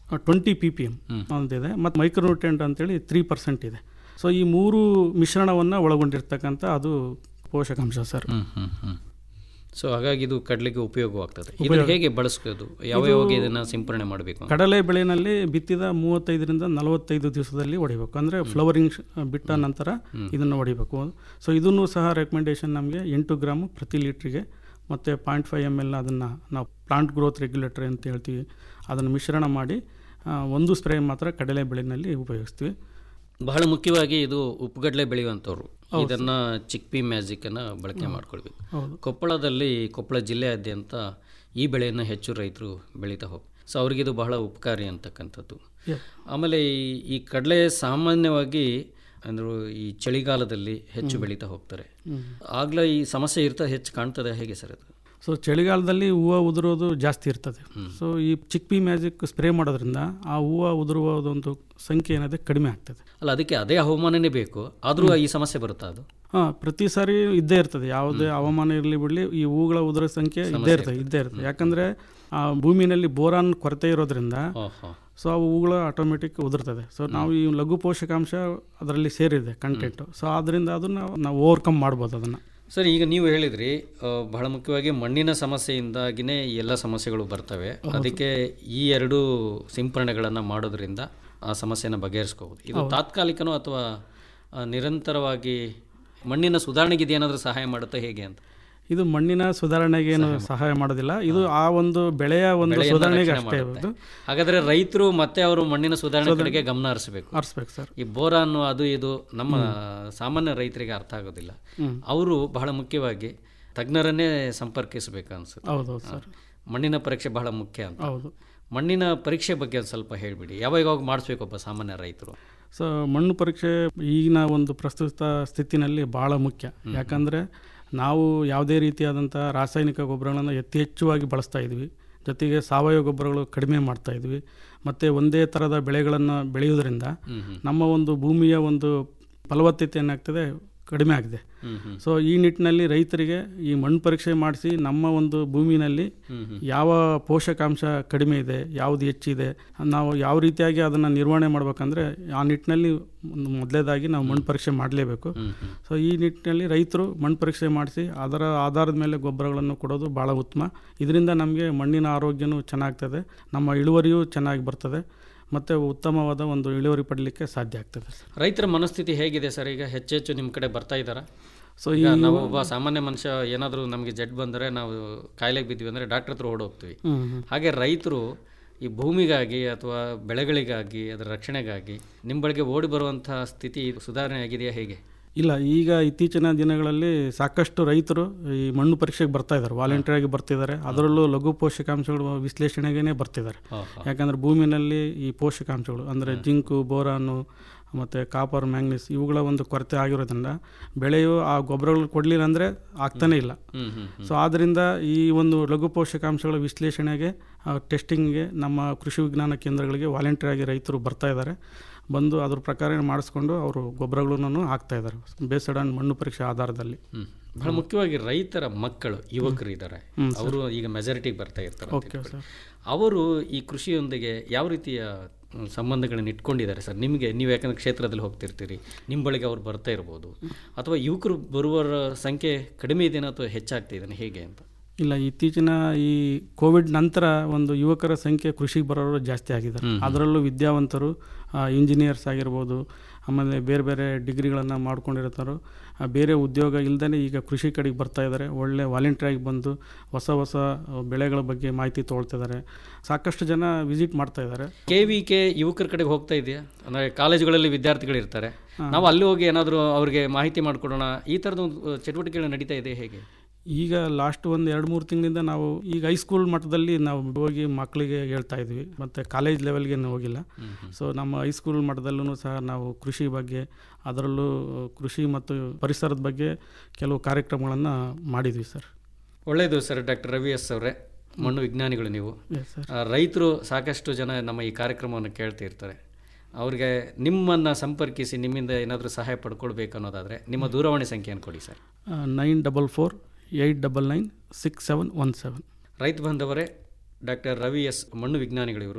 ಟ್ವೆಂಟಿ ಪಿ ಪಿ ಎಮ್ ಅಂತಿದೆ ಮತ್ತು ಮೈಕ್ರೋನ್ಯೂಟ್ರೆಂಟ್ ಅಂತೇಳಿ ತ್ರೀ ಪರ್ಸೆಂಟ್ ಇದೆ ಸೊ ಈ ಮೂರು ಮಿಶ್ರಣವನ್ನು ಒಳಗೊಂಡಿರ್ತಕ್ಕಂಥ ಅದು ಪೋಷಕಾಂಶ ಸರ್ ಹ್ಮ್ ಹ್ಮ್ ಹ್ಮ್ ಸೊ ಹಾಗಾಗಿ ಇದು ಕಡಲೆಗೆ ಉಪಯೋಗವಾಗ್ತದೆ ಇದನ್ನು ಹೇಗೆ ಬಳಸ್ಕೋದು ಯಾವ ಯಾವಾಗ ಇದನ್ನ ಸಿಂಪರಣೆ ಮಾಡಬೇಕು ಕಡಲೆ ಬೆಳೆನಲ್ಲಿ ಬಿತ್ತಿದ ಮೂವತ್ತೈದರಿಂದ ನಲವತ್ತೈದು ದಿವಸದಲ್ಲಿ ಹೊಡಿಬೇಕು ಅಂದರೆ ಫ್ಲವರಿಂಗ್ ಬಿಟ್ಟ ನಂತರ ಇದನ್ನು ಹೊಡಿಬೇಕು ಸೊ ಇದನ್ನು ಸಹ ರೆಕಮೆಂಡೇಶನ್ ನಮಗೆ ಎಂಟು ಗ್ರಾಮು ಪ್ರತಿ ಲೀಟ್ರಿಗೆ ಮತ್ತು ಪಾಯಿಂಟ್ ಫೈವ್ ಎಮ್ ಎಲ್ ಅದನ್ನು ನಾವು ಪ್ಲಾಂಟ್ ಗ್ರೋತ್ ರೆಗ್ಯುಲೇಟರ್ ಅಂತ ಹೇಳ್ತೀವಿ ಅದನ್ನು ಮಿಶ್ರಣ ಮಾಡಿ ಆ, ಒಂದು ಸ್ಪ್ರೇ ಮಾತ್ರ ಕಡಲೆ ಬೆಳೆನಲ್ಲಿ ಉಪಯೋಗಿಸ್ತೀವಿ ಬಹಳ ಮುಖ್ಯವಾಗಿ ಇದು ಉಪ್ಪುಗಡ್ಲೆ ಬೆಳೆಯುವಂಥವ್ರು ಇದನ್ನ ಚಿಕ್ಪಿ ಮ್ಯಾಜಿಕ್ ಅನ್ನ ಬಳಕೆ ಮಾಡ್ಕೊಳ್ಬೇಕು ಹೌದು. ಕೊಪ್ಪಳದಲ್ಲಿ ಕೊಪ್ಪಳ ಜಿಲ್ಲೆಯಾದ್ಯಂತ ಈ ಬೆಳೆಯನ್ನು ಹೆಚ್ಚು ರೈತರು ಬೆಳೀತಾ ಹೋಗ್ತಾರೆ ಸೊ ಅವ್ರಿಗೆ ಇದು ಬಹಳ ಉಪಕಾರಿ ಅಂತಕ್ಕಂಥದ್ದು Yeah. ಆಮೇಲೆ ಈ ಈ ಕಡಲೆ ಸಾಮಾನ್ಯವಾಗಿ ಅಂದ್ರೆ ಈ ಚಳಿಗಾಲದಲ್ಲಿ ಹೆಚ್ಚು ಬೆಳೀತಾ ಹೋಗ್ತಾರೆ ಆಗ್ಲೇ ಈ ಸಮಸ್ಯೆ ಇರ್ತದೆ ಹೆಚ್ಚು ಕಾಣ್ತದೆ ಹೇಗೆ ಸರ್ ಅದು ಸೊ ಚಳಿಗಾಲದಲ್ಲಿ ಹೂವು ಉದುರೋದು ಜಾಸ್ತಿ ಇರ್ತದೆ ಸೊ ಈ ಚಿಕ್ಪಿ ಮ್ಯಾಜಿಕ್ ಸ್ಪ್ರೇ ಮಾಡೋದ್ರಿಂದ ಆ ಹೂವು ಉದುರುವುದೊಂದು ಸಂಖ್ಯೆ ಏನಿದೆ ಕಡಿಮೆ ಆಗ್ತದೆ ಅಲ್ಲ ಅದಕ್ಕೆ ಅದೇ ಹವಾಮಾನನೇ ಬೇಕು ಆದರೂ ಈ ಸಮಸ್ಯೆ ಬರುತ್ತಾ ಅದು ಹಾಂ ಪ್ರತಿ ಸಾರಿ ಇದ್ದೇ ಇರ್ತದೆ ಯಾವುದೇ ಹವಾಮಾನ ಇರಲಿ ಬಿಡಲಿ ಈ ಹೂಗಳ ಉದುರೋ ಸಂಖ್ಯೆ ಇದ್ದೇ ಇರ್ತದೆ ಇದ್ದೇ ಇರ್ತದೆ ಯಾಕಂದರೆ ಆ ಭೂಮಿನಲ್ಲಿ ಬೋರಾನ್ ಕೊರತೆ ಇರೋದ್ರಿಂದ ಓಹೋ ಸೊ ಆ ಹೂಗಳು ಆಟೋಮೆಟಿಕ್ ಉದುರ್ತದೆ ಸೊ ನಾವು ಈ ಲಘು ಪೋಷಕಾಂಶ ಅದರಲ್ಲಿ ಸೇರಿದೆ ಕಂಟೆಂಟು ಸೊ ಅದರಿಂದ ಅದನ್ನು ನಾವು ಓವರ್ಕಮ್ ಮಾಡ್ಬೋದು ಅದನ್ನು ಸರ್ ಈಗ ನೀವು ಹೇಳಿದ್ರಿ ಆ, ಬಹಳ ಮುಖ್ಯವಾಗಿ ಮಣ್ಣಿನ ಸಮಸ್ಯೆಯಿಂದಾಗಿನೇ ಈ ಎಲ್ಲ ಸಮಸ್ಯೆಗಳು ಬರ್ತವೆ ಅದಕ್ಕೆ ಈ ಎರಡು ಸಿಂಪರಣೆಗಳನ್ನು ಮಾಡೋದ್ರಿಂದ ಆ ಸಮಸ್ಯೆನ ಬಗೆಹರಿಸ್ಕೋಬೋದು ಇದು ತಾತ್ಕಾಲಿಕನೋ ಅಥವಾ ಆ, ನಿರಂತರವಾಗಿ ಮಣ್ಣಿನ ಸುಧಾರಣೆಗೆ ಇದೇನಾದರೂ ಸಹಾಯ ಮಾಡುತ್ತಾ ಹೇಗೆ ಅಂತ ಇದು ಮಣ್ಣಿನ ಸುಧಾರಣೆಗೆ ಏನು ಸಹಾಯ ಮಾಡೋದಿಲ್ಲ ಇದು ಆ ಒಂದು ಬೆಳೆಯ ಒಂದು ಸುಧಾರಣೆಗೆ ಅಷ್ಟೇ ಇರೋದು ಹಾಗಾದ್ರೆ ರೈತರು ಮತ್ತೆ ಅವರು ಮಣ್ಣಿನ ಸುಧಾರಣೆ ಕಡೆಗೆ ಗಮನ ಹರಿಸಬೇಕು ಹರಿಸ್ಬೇಕು ಸರ್ ಈ ಬೋರಾನ್ ಅದು ಇದು ನಮ್ಮ ಸಾಮಾನ್ಯ ರೈತರಿಗೆ ಅರ್ಥ ಆಗೋದಿಲ್ಲ ಅವರು ಬಹಳ ಮುಖ್ಯವಾಗಿ ತಜ್ಞರನ್ನೇ ಸಂಪರ್ಕಿಸಬೇಕು ಅನ್ಸುತ್ತೆ ಹೌದೌದು ಸರ್ ಮಣ್ಣಿನ ಪರೀಕ್ಷೆ ಬಹಳ ಮುಖ್ಯ ಅಂತ ಹೌದು ಮಣ್ಣಿನ ಪರೀಕ್ಷೆ ಬಗ್ಗೆ ಒಂದು ಸ್ವಲ್ಪ ಹೇಳಿಬಿಡಿ ಯಾವಾಗ ಯಾವಾಗ ಮಾಡಿಸ್ಬೇಕು ಒಬ್ಬ ಸಾಮಾನ್ಯ ರೈತರು ಸೊ ಮಣ್ಣು ಪರೀಕ್ಷೆ ಈಗಿನ ಒಂದು ಪ್ರಸ್ತುತ ಸ್ಥಿತಿನಲ್ಲಿ ಭಾಳ ಮುಖ್ಯ ಯಾಕಂದರೆ ನಾವು ಯಾವುದೇ ರೀತಿಯಾದಂಥ ರಾಸಾಯನಿಕ ಗೊಬ್ಬರಗಳನ್ನು ಯಥೇಚ್ಛವಾಗಿ ಹೆಚ್ಚುವಾಗಿ ಬಳಸ್ತಾ ಇದ್ವಿ ಜೊತೆಗೆ ಸಾವಯವ ಗೊಬ್ಬರಗಳು ಕಡಿಮೆ ಮಾಡ್ತಾ ಇದ್ವಿ ಮತ್ತು ಒಂದೇ ಥರದ ಬೆಳೆಗಳನ್ನು ಬೆಳೆಯೋದ್ರಿಂದ ನಮ್ಮ ಒಂದು ಭೂಮಿಯ ಒಂದು ಫಲವತ್ತತೆ ಏನಾಗ್ತದೆ ಕಡಿಮೆ ಆಗಿದೆ ಸೊ ಈ ನಿಟ್ಟಿನಲ್ಲಿ ರೈತರಿಗೆ ಈ ಮಣ್ಣು ಪರೀಕ್ಷೆ ಮಾಡಿಸಿ ನಮ್ಮ ಒಂದು ಭೂಮಿನಲ್ಲಿ ಯಾವ ಪೋಷಕಾಂಶ ಕಡಿಮೆ ಇದೆ ಯಾವುದು ಹೆಚ್ಚಿದೆ ನಾವು ಯಾವ ರೀತಿಯಾಗಿ ಅದನ್ನು ನಿರ್ವಹಣೆ ಮಾಡ್ಬೇಕಂದ್ರೆ ಆ ನಿಟ್ಟಿನಲ್ಲಿ ಒಂದು ಮೊದಲೇದಾಗಿ ನಾವು ಮಣ್ಣು ಪರೀಕ್ಷೆ ಮಾಡಲೇಬೇಕು ಸೊ ಈ ನಿಟ್ಟಿನಲ್ಲಿ ರೈತರು ಮಣ್ಣು ಪರೀಕ್ಷೆ ಮಾಡಿಸಿ ಅದರ ಆಧಾರದ ಮೇಲೆ ಗೊಬ್ಬರಗಳನ್ನು ಕೊಡೋದು ಭಾಳ ಉತ್ತಮ ಇದರಿಂದ ನಮಗೆ ಮಣ್ಣಿನ ಆರೋಗ್ಯನೂ ಚೆನ್ನಾಗ್ತದೆ ನಮ್ಮ ಇಳುವರಿಯೂ ಚೆನ್ನಾಗಿ ಬರ್ತದೆ ಮತ್ತು ಉತ್ತಮವಾದ ಒಂದು ಇಳುವರಿ ಪಡಲಿಕ್ಕೆ ಸಾಧ್ಯ ಆಗ್ತದೆ ಸರ್ ರೈತರ ಮನಸ್ಥಿತಿ ಹೇಗಿದೆ ಸರ್ ಈಗ ಹೆಚ್ಚೆಚ್ಚು ನಿಮ್ಮ ಕಡೆ ಬರ್ತಾ ಇದ್ದಾರಾ ಸೊ ಈ ಈಗ ನಾವು ಒಬ್ಬ ಸಾಮಾನ್ಯ ಮನುಷ್ಯ ಏನಾದರೂ ನಮಗೆ ಜಡ್ ಬಂದರೆ ನಾವು ಕಾಯಿಲೆಗೆ ಬಿದ್ವಿ ಅಂದರೆ ಡಾಕ್ಟರ್ ಹತ್ರ ಓಡೋಗ್ತೀವಿ ಹ್ಮ್, ಹ್ಮ್. ಹಾಗೆ ರೈತರು ಈ ಭೂಮಿಗಾಗಿ ಅಥವಾ ಬೆಳೆಗಳಿಗಾಗಿ ಅದರ ರಕ್ಷಣೆಗಾಗಿ ನಿಮ್ಮ ಬಳಿಗೆ ಓಡಿ ಬರುವಂತಹ ಸ್ಥಿತಿ ಸುಧಾರಣೆ ಆಗಿದೆಯಾ ಹೇಗೆ ಇಲ್ಲ ಈಗ ಇತ್ತೀಚಿನ ದಿನಗಳಲ್ಲಿ ಸಾಕಷ್ಟು ರೈತರು ಈ ಮಣ್ಣು ಪರೀಕ್ಷೆಗೆ ಬರ್ತಾ ಇದ್ದಾರೆ ವಾಲಂಟಿಯರ್ ಆಗಿ ಬರ್ತಿದ್ದಾರೆ ಅದರಲ್ಲೂ ಲಘು ಪೋಷಕಾಂಶಗಳು ವಿಶ್ಲೇಷಣೆಗೇ ಬರ್ತಿದ್ದಾರೆ ಯಾಕಂದರೆ ಭೂಮಿನಲ್ಲಿ ಈ ಪೋಷಕಾಂಶಗಳು ಅಂದರೆ ಜಿಂಕು ಬೋರಾನು ಮತ್ತು ಕಾಪರ್ ಮ್ಯಾಂಗ್ನೀಸ್ ಇವುಗಳ ಒಂದು ಕೊರತೆ ಆಗಿರೋದ್ರಿಂದ ಬೆಳೆಯು ಆ ಗೊಬ್ಬರಗಳು ಕೊಡಲಿಲ್ಲ ಅಂದರೆ ಆಗ್ತಾನೇ ಇಲ್ಲ ಹ್ಮ್ ಹ್ಮ್ ಸೊ ಆದ್ದರಿಂದ ಈ ಒಂದು ಲಘು ಪೋಷಕಾಂಶಗಳ ವಿಶ್ಲೇಷಣೆಗೆ ಟೆಸ್ಟಿಂಗ್ಗೆ ನಮ್ಮ ಕೃಷಿ ವಿಜ್ಞಾನ ಕೇಂದ್ರಗಳಿಗೆ ವಾಲಂಟಿಯರ್ ಆಗಿ ರೈತರು ಬರ್ತಾ ಇದ್ದಾರೆ ಬಂದು ಅದ್ರ ಪ್ರಕಾರ ಮಾಡಿಸ್ಕೊಂಡು ಅವರು ಗೊಬ್ಬರಗಳನ್ನು ಹಾಕ್ತಾ ಇದ್ದಾರೆ ಬೇಸ್ಡ್ ಆನ್ ಮಣ್ಣು ಪರೀಕ್ಷೆ ಆಧಾರದಲ್ಲಿ ಹ್ಮ್. ಬಹಳ ಮುಖ್ಯವಾಗಿ ರೈತರ ಮಕ್ಕಳು ಯುವಕರು ಇದ್ದಾರೆ ಅವರು ಈಗ ಮೆಜಾರಿಟಿಗೆ ಬರ್ತಾ ಇರ್ತಾರೆ ಅಂತ ಓಕೆ ಇಟ್ಕೊಳ್ಳಿ. ಸರ್ ಅವರು ಈ ಕೃಷಿಯೊಂದಿಗೆ ಯಾವ ರೀತಿಯ ಮ್, ಸಂಬಂಧಗಳನ್ನು ಇಟ್ಕೊಂಡಿದ್ದಾರೆ ಸರ್ ನಿಮಗೆ ನೀವು ಯಾಕಂದ್ರೆ ಕ್ಷೇತ್ರದಲ್ಲಿ ಹೋಗ್ತಿರ್ತೀರಿ ನಿಮ್ಮ ಬಳಿಗೆ ಅವ್ರು ಬರ್ತಾ ಇರ್ಬೋದು ಅಥವಾ ಯುವಕರು ಬರುವವರ ಸಂಖ್ಯೆ ಕಡಿಮೆ ಇದೆಯಾ ಅಥವಾ ಹೆಚ್ಚಾಗ್ತಿದ್ದಾನೆ ಹೇಗೆ ಅಂತ ಇಲ್ಲ ಇತ್ತೀಚಿನ ಈ ಕೋವಿಡ್ ನಂತರ ಒಂದು ಯುವಕರ ಸಂಖ್ಯೆ ಕೃಷಿಗೆ ಬರೋರು ಜಾಸ್ತಿ ಆಗಿದ್ದಾರೆ ಅದರಲ್ಲೂ ವಿದ್ಯಾವಂತರು ಇಂಜಿನಿಯರ್ಸ್ ಆಗಿರ್ಬೋದು ಆಮೇಲೆ ಬೇರೆ ಬೇರೆ ಡಿಗ್ರಿಗಳನ್ನು ಮಾಡ್ಕೊಂಡಿರ್ತಾರೋ ಆ, ಬೇರೆ ಉದ್ಯೋಗ ಇಲ್ಲದೇ ಈಗ ಕೃಷಿ ಕಡೆಗೆ ಬರ್ತಾ ಇದ್ದಾರೆ ಒಳ್ಳೆ ವಾಲಂಟಿಯರ್ ಆಗಿ ಬಂದು ಹೊಸ ಹೊಸ ಆ, ಬೆಳೆಗಳ ಬಗ್ಗೆ ಮಾಹಿತಿ ತೊಗೊಳ್ತಿದ್ದಾರೆ ಸಾಕಷ್ಟು ಜನ ವಿಸಿಟ್ ಮಾಡ್ತಾ ಇದ್ದಾರೆ ಕೆ ವಿ ಕೆ ಯುವಕರ ಕಡೆಗೆ ಹೋಗ್ತಾ ಇದೆಯಾ ಅಂದರೆ ಕಾಲೇಜುಗಳಲ್ಲಿ ವಿದ್ಯಾರ್ಥಿಗಳು ಇರ್ತಾರೆ ನಾವು ಅಲ್ಲಿ ಹೋಗಿ ಏನಾದರೂ ಅವ್ರಿಗೆ ಮಾಹಿತಿ ಮಾಡಿಕೊಡೋಣ ಈ ಥರದ ಒಂದು ಚಟುವಟಿಕೆಗಳು ನಡೀತಾ ಇದೆ ಹೇಗೆ ಈಗ ಲಾಸ್ಟ್ ಒಂದು ಎರಡು ಮೂರು ತಿಂಗಳಿಂದ ನಾವು ಈಗ ಹೈಸ್ಕೂಲ್ ಮಟ್ಟದಲ್ಲಿ ನಾವು ಹೋಗಿ ಮಕ್ಕಳಿಗೆ ಹೇಳ್ತಾ ಇದ್ವಿ ಮತ್ತು ಕಾಲೇಜ್ ಲೆವೆಲ್ಗೆ ಹೋಗಿಲ್ಲ ಸೊ ನಮ್ಮ ಹೈಸ್ಕೂಲ್ ಮಟ್ಟದಲ್ಲೂ ಸಹ ನಾವು ಕೃಷಿ ಬಗ್ಗೆ ಅದರಲ್ಲೂ ಕೃಷಿ ಮತ್ತು ಪರಿಸರದ ಬಗ್ಗೆ ಕೆಲವು ಕಾರ್ಯಕ್ರಮಗಳನ್ನು ಮಾಡಿದ್ವಿ ಸರ್ ಒಳ್ಳೆಯದು ಸರ್ ಡಾಕ್ಟರ್ ರವಿ ಎಸ್ ಅವರೇ ಮಣ್ಣು ವಿಜ್ಞಾನಿಗಳು ನೀವು ಎಸ್ ಸರ್ ಆ, ರೈತರು ಸಾಕಷ್ಟು ಜನ ನಮ್ಮ ಈ ಕಾರ್ಯಕ್ರಮವನ್ನು ಕೇಳ್ತಾ ಇರ್ತಾರೆ ಅವ್ರಿಗೆ ನಿಮ್ಮನ್ನು ಸಂಪರ್ಕಿಸಿ ನಿಮ್ಮಿಂದ ಏನಾದರೂ ಸಹಾಯ ಪಡ್ಕೊಳ್ಬೇಕು ಅನ್ನೋದಾದರೆ ನಿಮ್ಮ ದೂರವಾಣಿ ಸಂಖ್ಯೆಯನ್ನು ಕೊಡಿ sir nine double four eight double nine six seven one seven ರೈತ ಬಂದವರೇ ಡಾಕ್ಟರ್ ರವಿ ಎಸ್ ಮಣ್ಣು ವಿಜ್ಞಾನಿಗಳಿವರು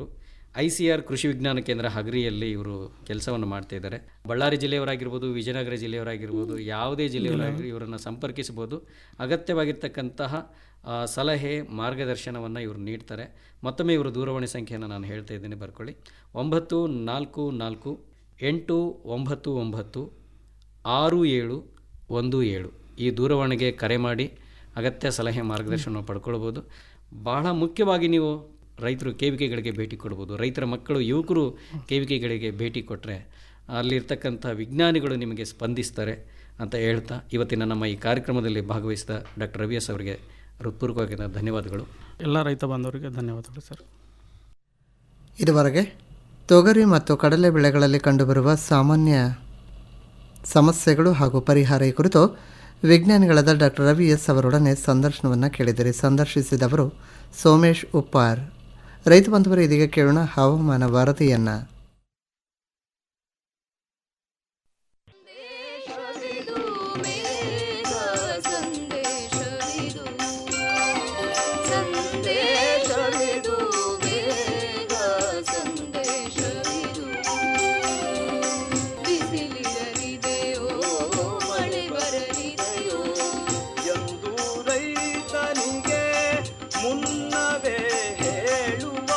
ಐ ಸಿ ಆರ್ ಕೃಷಿ ವಿಜ್ಞಾನ ಕೇಂದ್ರ ಹಗರಿಯಲ್ಲಿ ಇವರು ಕೆಲಸವನ್ನು ಮಾಡ್ತಾ ಇದ್ದಾರೆ ಬಳ್ಳಾರಿ ಜಿಲ್ಲೆಯವರಾಗಿರ್ಬೋದು ವಿಜಯನಗರ ಜಿಲ್ಲೆಯವರಾಗಿರ್ಬೋದು ಯಾವುದೇ ಜಿಲ್ಲೆಯವರಾಗಿರ್ಬೋದು ಇವರನ್ನು ಸಂಪರ್ಕಿಸಬಹುದು ಅಗತ್ಯವಾಗಿರ್ತಕ್ಕಂತಹ ಆ, ಸಲಹೆ ಮಾರ್ಗದರ್ಶನವನ್ನು ಇವರು ನೀಡ್ತಾರೆ ಮತ್ತೊಮ್ಮೆ ಇವರು ದೂರವಾಣಿ ಸಂಖ್ಯೆಯನ್ನು ನಾನು ಹೇಳ್ತಾ ಇದ್ದೀನಿ ಬರ್ಕೊಳ್ಳಿ ಒಂಬತ್ತು ನಾಲ್ಕು ನಾಲ್ಕು ಎಂಟು ಒಂಬತ್ತು ಒಂಬತ್ತು ಆರು ಏಳು ಒಂದು ಏಳು ಈ ದೂರವಾಣಿಗೆ ಕರೆ ಮಾಡಿ ಅಗತ್ಯ ಸಲಹೆ ಮಾರ್ಗದರ್ಶನ ಪಡ್ಕೊಳ್ಬೋದು ಬಹಳ ಮುಖ್ಯವಾಗಿ ನೀವು ರೈತರು ಕೇವಿಕೆಗಳಿಗೆ ಭೇಟಿ ಕೊಡ್ಬೋದು ರೈತರ ಮಕ್ಕಳು ಯುವಕರು ಕೇವಿಕೆಗಳಿಗೆ ಭೇಟಿ ಕೊಟ್ಟರೆ ಅಲ್ಲಿರ್ತಕ್ಕಂಥ ವಿಜ್ಞಾನಿಗಳು ನಿಮಗೆ ಸ್ಪಂದಿಸ್ತಾರೆ ಅಂತ ಹೇಳ್ತಾ ಇವತ್ತಿನ ನಮ್ಮ ಈ ಕಾರ್ಯಕ್ರಮದಲ್ಲಿ ಭಾಗವಹಿಸಿದ ಡಾಕ್ಟರ್ ರವಿ ಎಸ್ ಅವರಿಗೆ ಹೃತ್ಪೂರ್ವಕವಾಗಿನ ಧನ್ಯವಾದಗಳು ಎಲ್ಲ ರೈತ ಬಾಂಧವರಿಗೆ ಧನ್ಯವಾದಗಳು ಸರ್ ಇದುವರೆಗೆ ತೊಗರಿ ಮತ್ತು ಕಡಲೆ ಬೆಳೆಗಳಲ್ಲಿ ಕಂಡುಬರುವ ಸಾಮಾನ್ಯ ಸಮಸ್ಯೆಗಳು ಹಾಗೂ ಪರಿಹಾರ ಈ ಕುರಿತು ವಿಜ್ಞಾನಿಗಳಾದ ಡಾಕ್ಟರ್ ರವಿ ಎಸ್ ಅವರೊಡನೆ ಸಂದರ್ಶನವನ್ನು ಕೇಳಿದರೆ ಸಂದರ್ಶಿಸಿದವರು ಸೋಮೇಶ್ ಉಪ್ಪಾರ್ ರೈತ ಬಂಧುವರು ಇದೀಗ ಕೇಳೋಣ ಹವಾಮಾನ ವರದಿಯನ್ನು ಸಂದೇಶವಿದು ಮೇಘ ಸಂದೇಶವಿದು ಸಂದೇಶವಿದು ಮೇಘ ಸಂದೇಶವಿದು ಬಿಸಿಲಿರಲಿದೆಯೋ ಮಳೆ ಬರಲಿದೆಯೋ ಎಂದು ರೈತನಿಗೆ ಮುನ್ನವೇ ಹೇಳುವ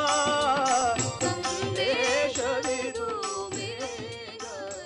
ಸಂದೇಶವಿದು ಮೇಘ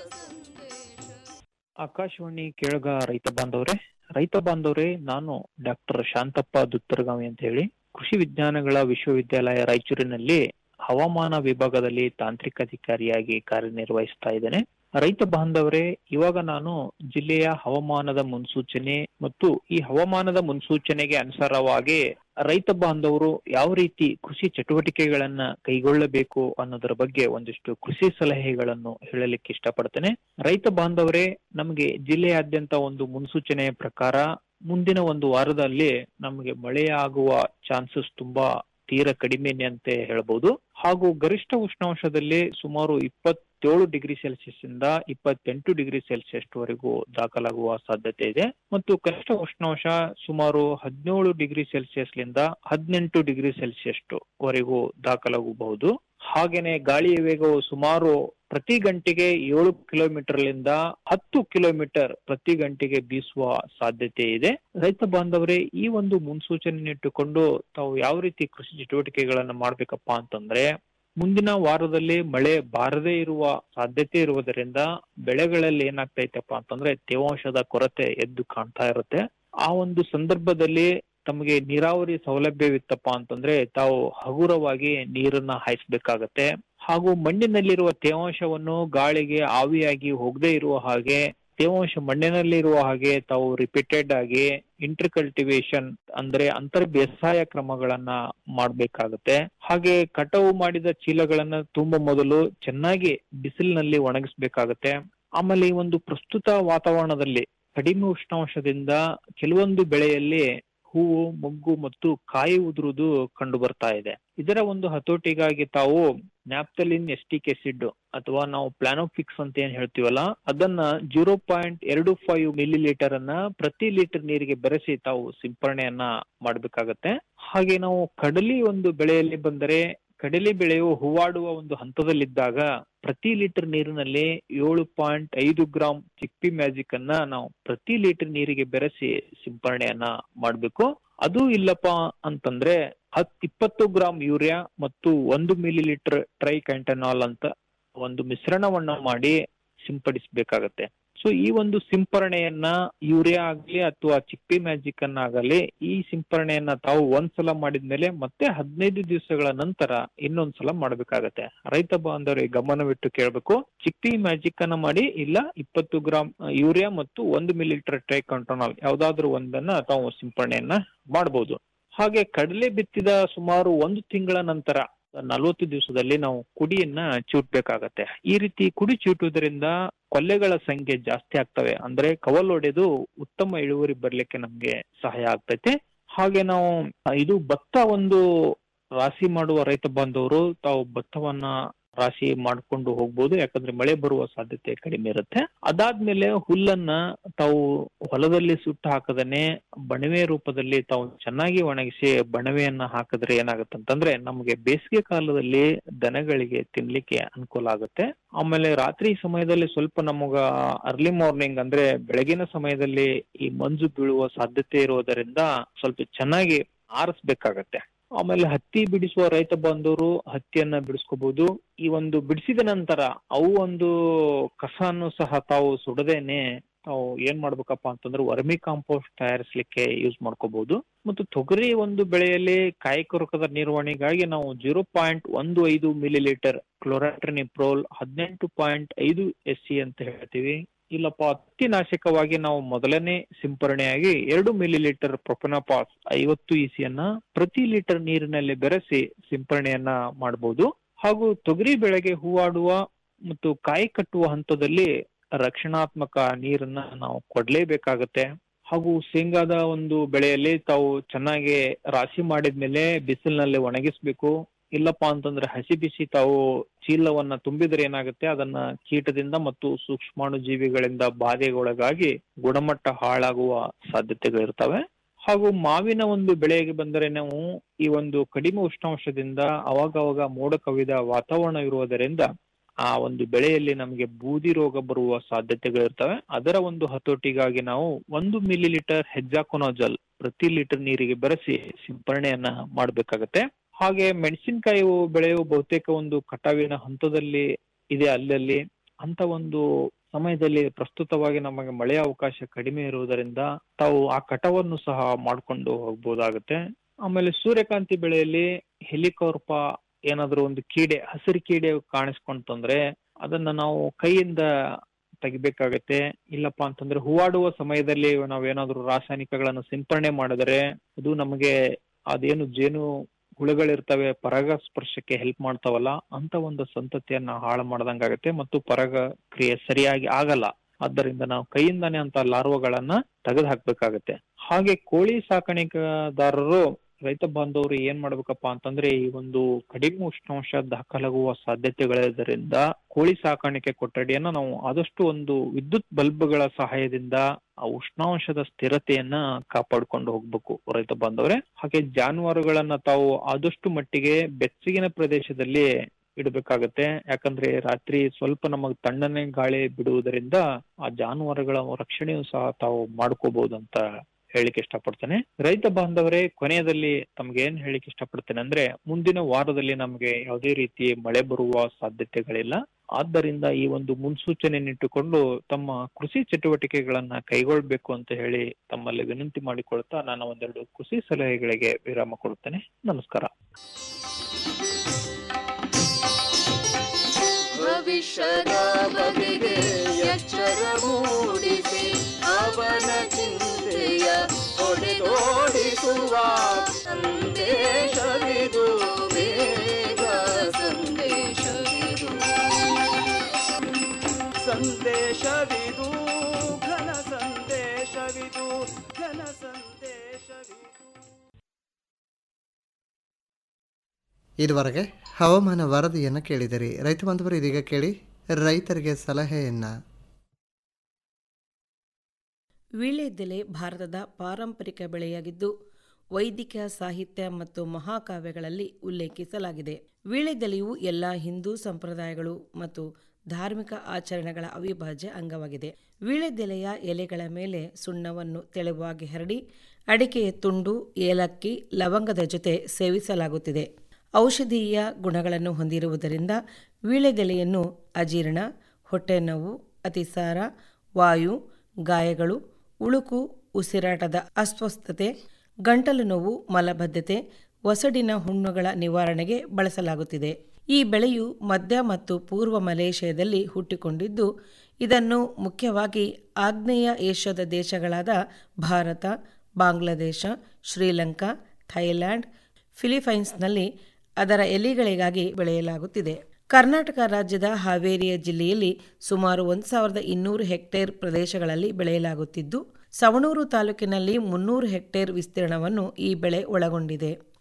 ಸಂದೇಶ ಆಕಾಶವಾಣಿ ಕೇಳಗ ರೈತ ಬಾಂಧವ್ರೆ ರೈತ ಬಾಂಧವ್ರೆ ನಾನು ಡಾಕ್ಟರ್ ಶಾಂತಪ್ಪ ದುತ್ತರಗಾವಿ ಅಂತ ಹೇಳಿ ಕೃಷಿ ವಿಜ್ಞಾನಗಳ ವಿಶ್ವವಿದ್ಯಾಲಯ ರಾಯಚೂರಿನಲ್ಲಿ ಹವಾಮಾನ ವಿಭಾಗದಲ್ಲಿ ತಾಂತ್ರಿಕ ಅಧಿಕಾರಿಯಾಗಿ ಕಾರ್ಯನಿರ್ವಹಿಸ್ತಾ ಇದ್ದೇನೆ ರೈತ ಬಾಂಧವರೇ ಇವಾಗ ನಾನು ಜಿಲ್ಲೆಯ ಹವಾಮಾನದ ಮುನ್ಸೂಚನೆ ಮತ್ತು ಈ ಹವಾಮಾನದ ಮುನ್ಸೂಚನೆಗೆ ಅನುಸಾರವಾಗಿ ರೈತ ಬಾಂಧವರು ಯಾವ ರೀತಿ ಕೃಷಿ ಚಟುವಟಿಕೆಗಳನ್ನ ಕೈಗೊಳ್ಳಬೇಕು ಅನ್ನೋದರ ಬಗ್ಗೆ ಒಂದಿಷ್ಟು ಕೃಷಿ ಸಲಹೆಗಳನ್ನು ಹೇಳಲಿಕ್ಕೆ ಇಷ್ಟಪಡ್ತೇನೆ ರೈತ ಬಾಂಧವರೇ ನಮಗೆ ಜಿಲ್ಲೆಯಾದ್ಯಂತ ಒಂದು ಮುನ್ಸೂಚನೆಯ ಪ್ರಕಾರ ಮುಂದಿನ ಒಂದು ವಾರದಲ್ಲಿ ನಮಗೆ ಮಳೆಯಾಗುವ ಚಾನ್ಸಸ್ ತುಂಬಾ ತೀರ ಕಡಿಮೆನೆ ಅಂತ ಹೇಳ್ಬೋದು ಹಾಗೂ ಗರಿಷ್ಠ ಉಷ್ಣಾಂಶದಲ್ಲಿ ಸುಮಾರು ಇಪ್ಪತ್ತೇಳು ಡಿಗ್ರಿ ಸೆಲ್ಸಿಯಸ್ ಇಂದ ಇಪ್ಪತ್ತೆಂಟು ಡಿಗ್ರಿ ಸೆಲ್ಸಿಯಸ್ ವರೆಗೂ ದಾಖಲಾಗುವ ಸಾಧ್ಯತೆ ಇದೆ ಮತ್ತು ಕನಿಷ್ಠ ಉಷ್ಣಾಂಶ ಸುಮಾರು ಹದಿನೇಳು ಡಿಗ್ರಿ ಸೆಲ್ಸಿಯಸ್ ಲಿಂದ ಹದಿನೆಂಟು ಡಿಗ್ರಿ ಸೆಲ್ಸಿಯಸ್ ವರೆಗೂ ದಾಖಲಾಗಬಹುದು ಹಾಗೇನೆ ಗಾಳಿಯ ವೇಗವು ಸುಮಾರು ಪ್ರತಿ ಗಂಟೆಗೆ ಏಳು ಕಿಲೋಮೀಟರ್ಲಿಂದ ಹತ್ತು ಕಿಲೋಮೀಟರ್ ಪ್ರತಿ ಗಂಟೆಗೆ ಬೀಸುವ ಸಾಧ್ಯತೆ ಇದೆ ರೈತ ಬಾಂಧವರೇ ಈ ಒಂದು ಮುನ್ಸೂಚನೆ ಇಟ್ಟುಕೊಂಡು ತಾವು ಯಾವ ರೀತಿ ಕೃಷಿ ಚಟುವಟಿಕೆಗಳನ್ನ ಮಾಡ್ಬೇಕಪ್ಪ ಅಂತಂದ್ರೆ ಮುಂದಿನ ವಾರದಲ್ಲಿ ಮಳೆ ಬಾರದೇ ಇರುವ ಸಾಧ್ಯತೆ ಇರುವುದರಿಂದ ಬೆಳೆಗಳಲ್ಲಿ ಏನಾಗ್ತೈತಪ್ಪ ಅಂತಂದ್ರೆ ತೇವಾಂಶದ ಕೊರತೆ ಎದ್ದು ಕಾಣ್ತಾ ಇರುತ್ತೆ ಆ ಒಂದು ಸಂದರ್ಭದಲ್ಲಿ ತಮಗೆ ನೀರಾವರಿ ಸೌಲಭ್ಯವಿತ್ತಪ್ಪ ಅಂತಂದ್ರೆ ತಾವು ಹಗುರವಾಗಿ ನೀರನ್ನ ಹಾಯಿಸ್ಬೇಕಾಗತ್ತೆ ಹಾಗೂ ಮಣ್ಣಿನಲ್ಲಿರುವ ತೇವಾಂಶವನ್ನು ಗಾಳಿಗೆ ಆವಿಯಾಗಿ ಹೋಗದೆ ಇರುವ ಹಾಗೆ ತೇವಾಂಶ ಮಣ್ಣಿನಲ್ಲಿ ಇರುವ ಹಾಗೆ ತಾವು ರಿಪೀಟೆಡ್ ಆಗಿ ಇಂಟರ್ ಕಲ್ಟಿವೇಶನ್ ಅಂದ್ರೆ ಅಂತರ್ ಬೇಸಾಯ ಕ್ರಮಗಳನ್ನ ಮಾಡ್ಬೇಕಾಗತ್ತೆ ಹಾಗೆ ಕಟಾವು ಮಾಡಿದ ಚೀಲಗಳನ್ನ ತುಂಬ ಮೊದಲು ಚೆನ್ನಾಗಿ ಬಿಸಿಲಿನಲ್ಲಿ ಒಣಗಿಸ್ಬೇಕಾಗತ್ತೆ ಆಮೇಲೆ ಈ ಒಂದು ಪ್ರಸ್ತುತ ವಾತಾವರಣದಲ್ಲಿ ಕಡಿಮೆ ಉಷ್ಣಾಂಶದಿಂದ ಕೆಲವೊಂದು ಬೆಳೆಯಲ್ಲಿ ಹೂವು ಮೊಗ್ಗು ಮತ್ತು ಕಾಯಿ ಉದುರುವುದು ಕಂಡು ಬರ್ತಾ ಇದೆ ಇದರ ಒಂದು ಹತೋಟಿಗಾಗಿ ತಾವು ನ್ಯಾಪ್ತಲಿನ್ ಎಸ್ಟಿಕ್ ಆಸಿಡ್ ಅಥವಾ ನಾವು ಪ್ಲಾನೋಫಿಕ್ಸ್ ಅಂತ ಏನ್ ಹೇಳ್ತೀವಲ್ಲ ಅದನ್ನ ಜೀರೋ ಪಾಯಿಂಟ್ ಎರಡು ಫೈವ್ ಮಿಲಿ ಲೀಟರ್ ಅನ್ನ ಪ್ರತಿ ಲೀಟರ್ ನೀರಿಗೆ ಬೆರೆಸಿ ತಾವು ಸಿಂಪರಣೆಯನ್ನ ಮಾಡ್ಬೇಕಾಗತ್ತೆ ಹಾಗೆ ನಾವು ಕಡಲಿ ಒಂದು ಬೆಳೆಯಲ್ಲಿ ಬಂದರೆ ಕಡಲೆ ಬೆಳೆಯು ಹೂವಾಡುವ ಒಂದು ಹಂತದಲ್ಲಿದ್ದಾಗ ಪ್ರತಿ ಲೀಟರ್ ನೀರಿನಲ್ಲಿ ಏಳು ಪಾಯಿಂಟ್ ಐದು ಗ್ರಾಂ ಚಿಪ್ಪಿ ಮ್ಯಾಜಿಕ್ ಅನ್ನ ನಾವು ಪ್ರತಿ ಲೀಟರ್ ನೀರಿಗೆ ಬೆರೆಸಿ ಸಿಂಪರಣೆಯನ್ನ ಮಾಡ್ಬೇಕು ಅದು ಇಲ್ಲಪ್ಪ ಅಂತಂದ್ರೆ ಹತ್ ಇಪ್ಪತ್ತು ಗ್ರಾಂ ಯೂರಿಯಾ ಮತ್ತು ಒಂದು ಮಿಲಿ ಲೀಟರ್ ಟ್ರೈ ಕ್ಯಾಂಟನಾಲ್ ಅಂತ ಒಂದು ಮಿಶ್ರಣವನ್ನ ಮಾಡಿ ಸಿಂಪಡಿಸಬೇಕಾಗತ್ತೆ ಸೊ ಈ ಒಂದು ಸಿಂಪರಣೆಯನ್ನ ಯೂರಿಯಾ ಆಗ್ಲಿ ಅಥವಾ ಚಿಪ್ಪಿ ಮ್ಯಾಜಿಕ್ ಅನ್ನ ಆಗಲಿ ಈ ಸಿಂಪರಣೆಯನ್ನ ತಾವು ಒಂದ್ಸಲ ಮಾಡಿದ್ಮೇಲೆ ಮತ್ತೆ ಹದಿನೈದು ದಿವಸಗಳ ನಂತರ ಇನ್ನೊಂದ್ಸಲ ಮಾಡ್ಬೇಕಾಗತ್ತೆ ರೈತ ಬಾಂಧವರಿಗೆ ಗಮನವಿಟ್ಟು ಕೇಳಬೇಕು ಚಿಪ್ಪಿ ಮ್ಯಾಜಿಕ್ ಅನ್ನ ಮಾಡಿ ಇಲ್ಲ ಇಪ್ಪತ್ತು ಗ್ರಾಂ ಯೂರಿಯಾ ಮತ್ತು ಒಂದು ಮಿಲಿ ಲೀಟರ್ ಟ್ರೈ ಕಂಟ್ರೋನಾಲ್ ಯಾವ್ದಾದ್ರು ಒಂದನ್ನ ತಾವು ಸಿಂಪರಣೆಯನ್ನ ಮಾಡಬಹುದು ಹಾಗೆ ಕಡಲೆ ಬಿತ್ತಿದ ಸುಮಾರು ಒಂದು ತಿಂಗಳ ನಂತರ ನಲವತ್ತು ದಿವಸದಲ್ಲಿ ನಾವು ಕುಡಿಯನ್ನ ಚೂಟ್ಬೇಕಾಗತ್ತೆ ಈ ರೀತಿ ಕುಡಿ ಚೂಟುವುದರಿಂದ ಕೊಲ್ಲೆಗಳ ಸಂಖ್ಯೆ ಜಾಸ್ತಿ ಆಗ್ತವೆ ಅಂದ್ರೆ ಕವಲ್ ಹೊಡೆದು ಉತ್ತಮ ಇಳುವರಿ ಬರ್ಲಿಕ್ಕೆ ನಮ್ಗೆ ಸಹಾಯ ಆಗ್ತೈತೆ ಹಾಗೆ ನಾವು ಇದು ಭತ್ತ ಒಂದು ರಾಶಿ ಮಾಡುವ ರೈತ ಬಾಂಧವರು ತಾವು ಭತ್ತವನ್ನ ರಾಶಿ ಮಾಡ್ಕೊಂಡು ಹೋಗ್ಬೋದು ಯಾಕಂದ್ರೆ ಮಳೆ ಬರುವ ಸಾಧ್ಯತೆ ಕಡಿಮೆ ಇರುತ್ತೆ ಅದಾದ್ಮೇಲೆ ಹುಲ್ಲನ್ನ ತಾವು ಹೊಲದಲ್ಲಿ ಸುಟ್ಟು ಹಾಕದನೆ ಬಣವೆ ರೂಪದಲ್ಲಿ ತಾವು ಚೆನ್ನಾಗಿ ಒಣಗಿಸಿ ಬಣವೆಯನ್ನ ಹಾಕಿದ್ರೆ ಏನಾಗುತ್ತೆ ಅಂತಂದ್ರೆ ನಮಗೆ ಬೇಸಿಗೆ ಕಾಲದಲ್ಲಿ ದನಗಳಿಗೆ ತಿನ್ಲಿಕ್ಕೆ ಅನುಕೂಲ ಆಗುತ್ತೆ ಆಮೇಲೆ ರಾತ್ರಿ ಸಮಯದಲ್ಲಿ ಸ್ವಲ್ಪ ನಮಗ ಅರ್ಲಿ ಮಾರ್ನಿಂಗ್ ಅಂದ್ರೆ ಬೆಳಗಿನ ಸಮಯದಲ್ಲಿ ಈ ಮಂಜು ಬೀಳುವ ಸಾಧ್ಯತೆ ಇರುವುದರಿಂದ ಸ್ವಲ್ಪ ಚೆನ್ನಾಗಿ ಆರಿಸ್ಬೇಕಾಗತ್ತೆ ಆಮೇಲೆ ಹತ್ತಿ ಬಿಡಿಸುವ ರೈತ ಬಾಂಧವರು ಹತ್ತಿಯನ್ನ ಬಿಡಿಸ್ಕೋಬಹುದು ಈ ಒಂದು ಬಿಡಿಸಿದ ನಂತರ ಅವು ಒಂದು ಕಸನ್ನು ಸಹ ತಾವು ಸುಡದೇನೆ ತಾವು ಏನ್ ಮಾಡ್ಬೇಕಪ್ಪ ಅಂತಂದ್ರೆ ವರ್ಮಿ ಕಾಂಪೋಸ್ಟ್ ತಯಾರಿಸಲಿಕ್ಕೆ ಯೂಸ್ ಮಾಡ್ಕೋಬಹುದು ಮತ್ತು ತೊಗರಿ ಒಂದು ಬೆಳೆಯಲ್ಲಿ ಕಾಯಿ ಕೊರಕದ ನಿರ್ವಹಣೆಗಾಗಿ ನಾವು ಜೀರೋ ಪಾಯಿಂಟ್ ಒಂದು ಐದು ಮಿಲಿ ಲೀಟರ್ ಕ್ಲೋರಾಟ್ರಿನಿಪ್ರೋಲ್ ಹದಿನೆಂಟು ಪಾಯಿಂಟ್ ಐದು ಎಸ್ ಸಿ ಅಂತ ಹೇಳ್ತೀವಿ ಇಲ್ಲಪ್ಪ ಹತ್ತಿನಾಶಕವಾಗಿ ನಾವು ಮೊದಲನೇ ಸಿಂಪರಣೆಯಾಗಿ ಎರಡು ಮಿಲಿ ಲೀಟರ್ ಪ್ರೊಪೆನಪಾಸ್ ಐವತ್ತು ಇಸಿಯನ್ನ ಪ್ರತಿ ಲೀಟರ್ ನೀರಿನಲ್ಲಿ ಬೆರೆಸಿ ಸಿಂಪರಣೆಯನ್ನ ಮಾಡಬಹುದು ಹಾಗೂ ತೊಗರಿ ಬೆಳೆಗೆ ಹೂವಾಡುವ ಮತ್ತು ಕಾಯಿ ಕಟ್ಟುವ ಹಂತದಲ್ಲಿ ರಕ್ಷಣಾತ್ಮಕ ನೀರನ್ನ ನಾವು ಕೊಡ್ಲೇಬೇಕಾಗತ್ತೆ ಹಾಗೂ ಶೇಂಗಾದ ಒಂದು ಬೆಳೆಯಲ್ಲಿ ತಾವು ಚೆನ್ನಾಗಿ ರಾಶಿ ಮಾಡಿದ್ಮೇಲೆ ಬಿಸಿಲಿನಲ್ಲಿ ಒಣಗಿಸ್ಬೇಕು ಇಲ್ಲಪ್ಪ ಅಂತಂದ್ರೆ ಹಸಿ ಬಿಸಿ ತಾವು ಚೀಲವನ್ನ ತುಂಬಿದ್ರೆ ಏನಾಗುತ್ತೆ ಅದನ್ನ ಕೀಟದಿಂದ ಮತ್ತು ಸೂಕ್ಷ್ಮಾಣು ಜೀವಿಗಳಿಂದ ಬಾಧೆಗೊಳಗಾಗಿ ಗುಣಮಟ್ಟ ಹಾಳಾಗುವ ಸಾಧ್ಯತೆಗಳಿರ್ತವೆ ಹಾಗೂ ಮಾವಿನ ಒಂದು ಬೆಳೆಗೆ ಬಂದರೆ ನಾವು ಈ ಒಂದು ಕಡಿಮೆ ಉಷ್ಣಾಂಶದಿಂದ ಅವಾಗವಾಗ ಮೋಡ ಕವಿದ ವಾತಾವರಣ ಇರುವುದರಿಂದ ಆ ಒಂದು ಬೆಳೆಯಲ್ಲಿ ನಮಗೆ ಬೂದಿ ರೋಗ ಬರುವ ಸಾಧ್ಯತೆಗಳಿರ್ತವೆ ಅದರ ಒಂದು ಹತೋಟಿಗಾಗಿ ನಾವು ಒಂದು ಮಿಲಿ ಲೀಟರ್ ಹೆಜ್ಜಾಕೊನೋಜಲ್ ಪ್ರತಿ ಲೀಟರ್ ನೀರಿಗೆ ಬೆರೆಸಿ ಸಿಂಪರಣೆಯನ್ನ ಮಾಡಬೇಕಾಗತ್ತೆ ಹಾಗೆ ಮೆಣಸಿನಕಾಯಿ ಬೆಳೆಯುವ ಬಹುತೇಕ ಒಂದು ಕಟಾವಿನ ಹಂತದಲ್ಲಿ ಇದೆ ಅಲ್ಲಲ್ಲಿ ಅಂತ ಒಂದು ಸಮಯದಲ್ಲಿ ಪ್ರಸ್ತುತವಾಗಿ ನಮಗೆ ಮಳೆಯ ಅವಕಾಶ ಕಡಿಮೆ ಇರುವುದರಿಂದ ತಾವು ಆ ಕಟಾವನ್ನು ಸಹ ಮಾಡ್ಕೊಂಡು ಹೋಗ್ಬೋದಾಗುತ್ತೆ ಆಮೇಲೆ ಸೂರ್ಯಕಾಂತಿ ಬೆಳೆಯಲ್ಲಿ ಹೆಲಿಕೋರ್ಪ ಏನಾದ್ರೂ ಒಂದು ಕೀಡೆ ಹಸಿರು ಕೀಡೆ ಕಾಣಿಸ್ಕೊಂತಂದ್ರೆ ಅದನ್ನ ನಾವು ಕೈಯಿಂದ ತೆಗಿಬೇಕಾಗತ್ತೆ ಇಲ್ಲಪ್ಪ ಅಂತಂದ್ರೆ ಹೂವಾಡುವ ಸಮಯದಲ್ಲಿ ನಾವೇನಾದ್ರೂ ರಾಸಾಯನಿಕಗಳನ್ನು ಸಿಂಪರಣೆ ಮಾಡಿದರೆ ಅದು ನಮಗೆ ಅದೇನು ಜೇನು ಹುಳುಗಳಿರ್ತವೆ ಪರಾಗ ಸ್ಪರ್ಶಕ್ಕೆ ಹೆಲ್ಪ್ ಮಾಡ್ತಾವಲ್ಲ ಅಂತ ಒಂದು ಸಂತತಿಯನ್ನ ಹಾಳು ಮಾಡ್ದಂಗಾಗತ್ತೆ ಮತ್ತು ಪರಾಗ ಕ್ರಿಯೆ ಸರಿಯಾಗಿ ಆಗಲ್ಲ ಆದ್ದರಿಂದ ನಾವು ಕೈಯಿಂದಾನೇ ಅಂತ ಲಾರ್ವಗಳನ್ನ ತೆಗೆದು ಹಾಕ್ಬೇಕಾಗತ್ತೆ ಹಾಗೆ ಕೋಳಿ ಸಾಕಾಣಿಕೆದಾರರು ರೈತ ಬಾಂಧವರು ಏನ್ ಮಾಡ್ಬೇಕಪ್ಪ ಅಂತಂದ್ರೆ ಈ ಒಂದು ಕಡಿಮೆ ಉಷ್ಣಾಂಶ ದಾಖಲಾಗುವ ಸಾಧ್ಯತೆಗಳಿದ್ದರಿಂದ ಕೋಳಿ ಸಾಕಾಣಿಕೆ ಕೊಠಡಿಯನ್ನ ನಾವು ಆದಷ್ಟು ಒಂದು ವಿದ್ಯುತ್ ಬಲ್ಬ್ಗಳ ಸಹಾಯದಿಂದ ಆ ಉಷ್ಣಾಂಶದ ಸ್ಥಿರತೆಯನ್ನ ಕಾಪಾಡ್ಕೊಂಡು ಹೋಗ್ಬೇಕು ರೈತ ಬಾಂಧವರೇ ಹಾಗೆ ಜಾನುವಾರುಗಳನ್ನ ತಾವು ಆದಷ್ಟು ಮಟ್ಟಿಗೆ ಬೆಚ್ಚಗಿನ ಪ್ರದೇಶದಲ್ಲಿ ಇಡಬೇಕಾಗತ್ತೆ ಯಾಕಂದ್ರೆ ರಾತ್ರಿ ಸ್ವಲ್ಪ ನಮಗ್ ತಣ್ಣನೆ ಗಾಳಿ ಬಿಡುವುದರಿಂದ ಆ ಜಾನುವಾರುಗಳ ರಕ್ಷಣೆಯು ಸಹ ತಾವು ಮಾಡ್ಕೋಬಹುದು ಅಂತ ಹೇಳಿಕ್ಕೆ ಇಷ್ಟಪಡ್ತೇನೆ ರೈತ ಬಾಂಧವರೇ ಕೊನೆಯದಲ್ಲಿ ತಮ್ಗೆ ಏನ್ ಹೇಳಿಕ್ಕೆ ಇಷ್ಟಪಡ್ತೇನೆ ಅಂದ್ರೆ ಮುಂದಿನ ವಾರದಲ್ಲಿ ನಮಗೆ ಯಾವುದೇ ರೀತಿ ಮಳೆ ಬರುವ ಸಾಧ್ಯತೆಗಳಿಲ್ಲ ಆದ್ದರಿಂದ ಈ ಒಂದು ಮುನ್ಸೂಚನೆಯನ್ನಿಟ್ಟುಕೊಂಡು ತಮ್ಮ ಕೃಷಿ ಚಟುವಟಿಕೆಗಳನ್ನ ಕೈಗೊಳ್ಬೇಕು ಅಂತ ಹೇಳಿ ತಮ್ಮಲ್ಲಿ ವಿನಂತಿ ಮಾಡಿಕೊಳ್ತಾ ನಾನು ಒಂದೆರಡು ಕೃಷಿ ಸಲಹೆಗಳಿಗೆ ವಿರಾಮ ಕೊಡುತ್ತೇನೆ ನಮಸ್ಕಾರ ಭವಿಷ್ಯದ ಬಗೆಗೆ ಎಚ್ಚರ ಮೂಡಿಸಿ ಅವನ ಚಿಂತೆಯ ಹೊಡೆದೋಡಿಸುವ ಸಂದೇಶವಿದು ಬೇಗ ಸಂದೇಶವಿದು ಸಂದೇಶವಿದು ಘನ ಸಂದೇಶವಿದು ಘನ ಸಂದೇಶವಿದು ಇದುವರೆಗೆ ಹವಾಮಾನ ವರದಿಯನ್ನು ಕೇಳಿದಿರಿ ರೈತ ಬಾಂಧವರು ಇದೀಗ ಕೇಳಿ ರೈತರಿಗೆ ಸಲಹೆಯನ್ನು ವೀಳ್ಯದೆಲೆ ಭಾರತದ ಪಾರಂಪರಿಕ ಬೆಳೆಯಾಗಿದ್ದು ವೈದಿಕ ಸಾಹಿತ್ಯ ಮತ್ತು ಮಹಾಕಾವ್ಯಗಳಲ್ಲಿ ಉಲ್ಲೇಖಿಸಲಾಗಿದೆ ವೀಳ್ಯದೆಲೆಯು ಎಲ್ಲ ಹಿಂದೂ ಸಂಪ್ರದಾಯಗಳು ಮತ್ತು ಧಾರ್ಮಿಕ ಆಚರಣೆಗಳ ಅವಿಭಾಜ್ಯ ಅಂಗವಾಗಿದೆ ವೀಳ್ಯದೆಲೆಯ ಎಲೆಗಳ ಮೇಲೆ ಸುಣ್ಣವನ್ನು ತೆಳುವಾಗಿ ಹರಡಿ ಅಡಿಕೆಯ ತುಂಡು ಏಲಕ್ಕಿ ಲವಂಗದ ಜೊತೆ ಸೇವಿಸಲಾಗುತ್ತಿದೆ ಔಷಧೀಯ ಗುಣಗಳನ್ನು ಹೊಂದಿರುವುದರಿಂದ ವೀಳ್ಯದೆಲೆಯನ್ನು ಅಜೀರ್ಣ ಹೊಟ್ಟೆನೋವು ಅತಿಸಾರ ವಾಯು ಗಾಯಗಳು ಉಳುಕು ಉಸಿರಾಟದ ಅಸ್ವಸ್ಥತೆ ಗಂಟಲು ನೋವು ಮಲಬದ್ಧತೆ ಒಸಡಿನ ಹುಣ್ಣುಗಳ ನಿವಾರಣೆಗೆ ಬಳಸಲಾಗುತ್ತಿದೆ ಈ ಬೆಳೆಯು ಮಧ್ಯ ಮತ್ತು ಪೂರ್ವ ಮಲೇಷ್ಯಾದಲ್ಲಿ ಹುಟ್ಟಿಕೊಂಡಿದ್ದು ಇದನ್ನು ಮುಖ್ಯವಾಗಿ ಆಗ್ನೇಯ ಏಷ್ಯಾದ ದೇಶಗಳಾದ ಭಾರತ ಬಾಂಗ್ಲಾದೇಶ ಶ್ರೀಲಂಕಾ ಥೈಲ್ಯಾಂಡ್ ಫಿಲಿಪೈನ್ಸ್ನಲ್ಲಿ ಅದರ ಎಲೆಗಳಿಗಾಗಿ ಬೆಳೆಯಲಾಗುತ್ತಿದೆ ಕರ್ನಾಟಕ ರಾಜ್ಯದ ಹಾವೇರಿಯ ಜಿಲ್ಲೆಯಲ್ಲಿ ಸುಮಾರು ಒಂದು ಸಾವಿರದ ಇನ್ನೂರು ಹೆಕ್ಟೇರ್ ಪ್ರದೇಶಗಳಲ್ಲಿ ಬೆಳೆಯಲಾಗುತ್ತಿದ್ದು ಸವಣೂರು ತಾಲೂಕಿನಲ್ಲಿ ಮುನ್ನೂರು ಹೆಕ್ಟೇರ್ ವಿಸ್ತೀರ್ಣವನ್ನು ಈ ಬೆಳೆ ಒಳಗೊಂಡಿದೆ